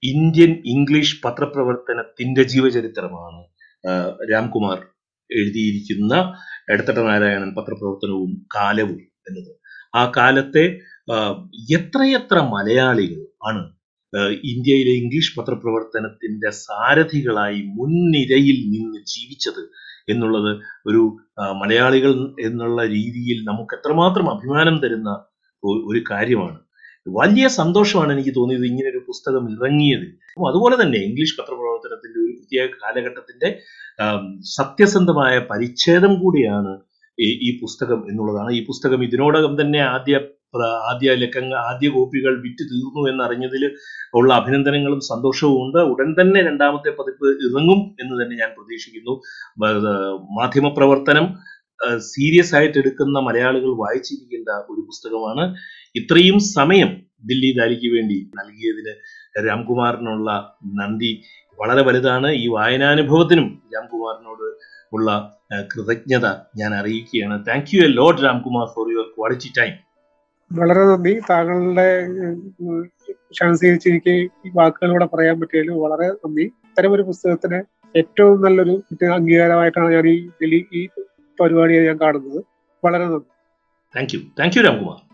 ഇന്ത്യൻ ഇംഗ്ലീഷ് പത്രപ്രവർത്തനത്തിന്റെ ജീവചരിത്രമാണ് ആ, രാംകുമാർ എഴുതിയിരിക്കുന്ന എടത്തട്ട നാരായണൻ പത്രപ്രവർത്തനവും കാലവും എന്നത് ആ കാലത്തെ ആ, എത്രയെത്ര മലയാളികൾ ആണ് ആ, ഇന്ത്യയിലെ ഇംഗ്ലീഷ് പത്രപ്രവർത്തനത്തിന്റെ സാരഥികളായി മുൻനിരയിൽ നിന്ന് ജീവിച്ചത് എന്നുള്ളത് ഒരു ആ, മലയാളികൾ എന്നുള്ള രീതിയിൽ നമുക്ക് എത്രമാത്രം അഭിമാനം തരുന്ന ഒ- ഒരു കാര്യമാണ് വലിയ സന്തോഷമാണ് എനിക്ക് തോന്നിയത് ഇങ്ങനെ ഒരു പുസ്തകം ഇറങ്ങിയത് അപ്പോൾ അതുപോലെ തന്നെ ഇംഗ്ലീഷ് പത്രപ്രവർത്തനത്തിന്റെ ഒരു പ്രത്യേക കാലഘട്ടത്തിന്റെ ആം, സത്യസന്ധമായ പരിച്ഛേദം കൂടിയാണ് ഈ ഈ പുസ്തകം എന്നുള്ളതാണ് ഈ പുസ്തകം ഇതിനോടകം തന്നെ ആദ്യ പ്ര- ആദ്യ ലക്കങ്ങൾ ആദ്യ കോപ്പികൾ വിറ്റ് തീർന്നു എന്നറിഞ്ഞതിൽ ഉള്ള അഭിനന്ദനങ്ങളും സന്തോഷവും ഉണ്ട് ഉടൻ തന്നെ രണ്ടാമത്തെ പതിപ്പ് ഇറങ്ങും എന്ന് തന്നെ ഞാൻ പ്രതീക്ഷിക്കുന്നു ബ- മാധ്യമപ്രവർത്തനം സീരിയസ് ആയിട്ട് എടുക്കുന്ന മലയാളികൾ വായിച്ചിരിക്കേണ്ട ഒരു പുസ്തകമാണ് ഇത്രയും സമയം ദില്ലി ദാലിക്ക് വേണ്ടി നൽകിയതിന് രാംകുമാറിനുള്ള നന്ദി വളരെ വലുതാണ് ഈ വായനാനുഭവത്തിനും രാംകുമാറിനോട് ഉള്ള ആ, കൃതജ്ഞത ഞാൻ അറിയിക്കുകയാണ് thank you a lot Ramkumar for your quality time വളരെ നന്ദി താങ്കളുടെ ഉം, ക്ഷണം സ്വീകരിച്ച് എനിക്ക് ഈ വാക്കുകളിലൂടെ പറയാൻ പറ്റിയതിൽ വളരെ നന്ദി ഇത്തരം ഒരു പുസ്തകത്തിന് ഏറ്റവും നല്ലൊരു അംഗീകാരമായിട്ടാണ് ഞാൻ ഈ ദില്ലി ഈ പരിപാടിയെ ഞാൻ കാണുന്നത് വളരെ നന്ദി thank you thank you Ramkumar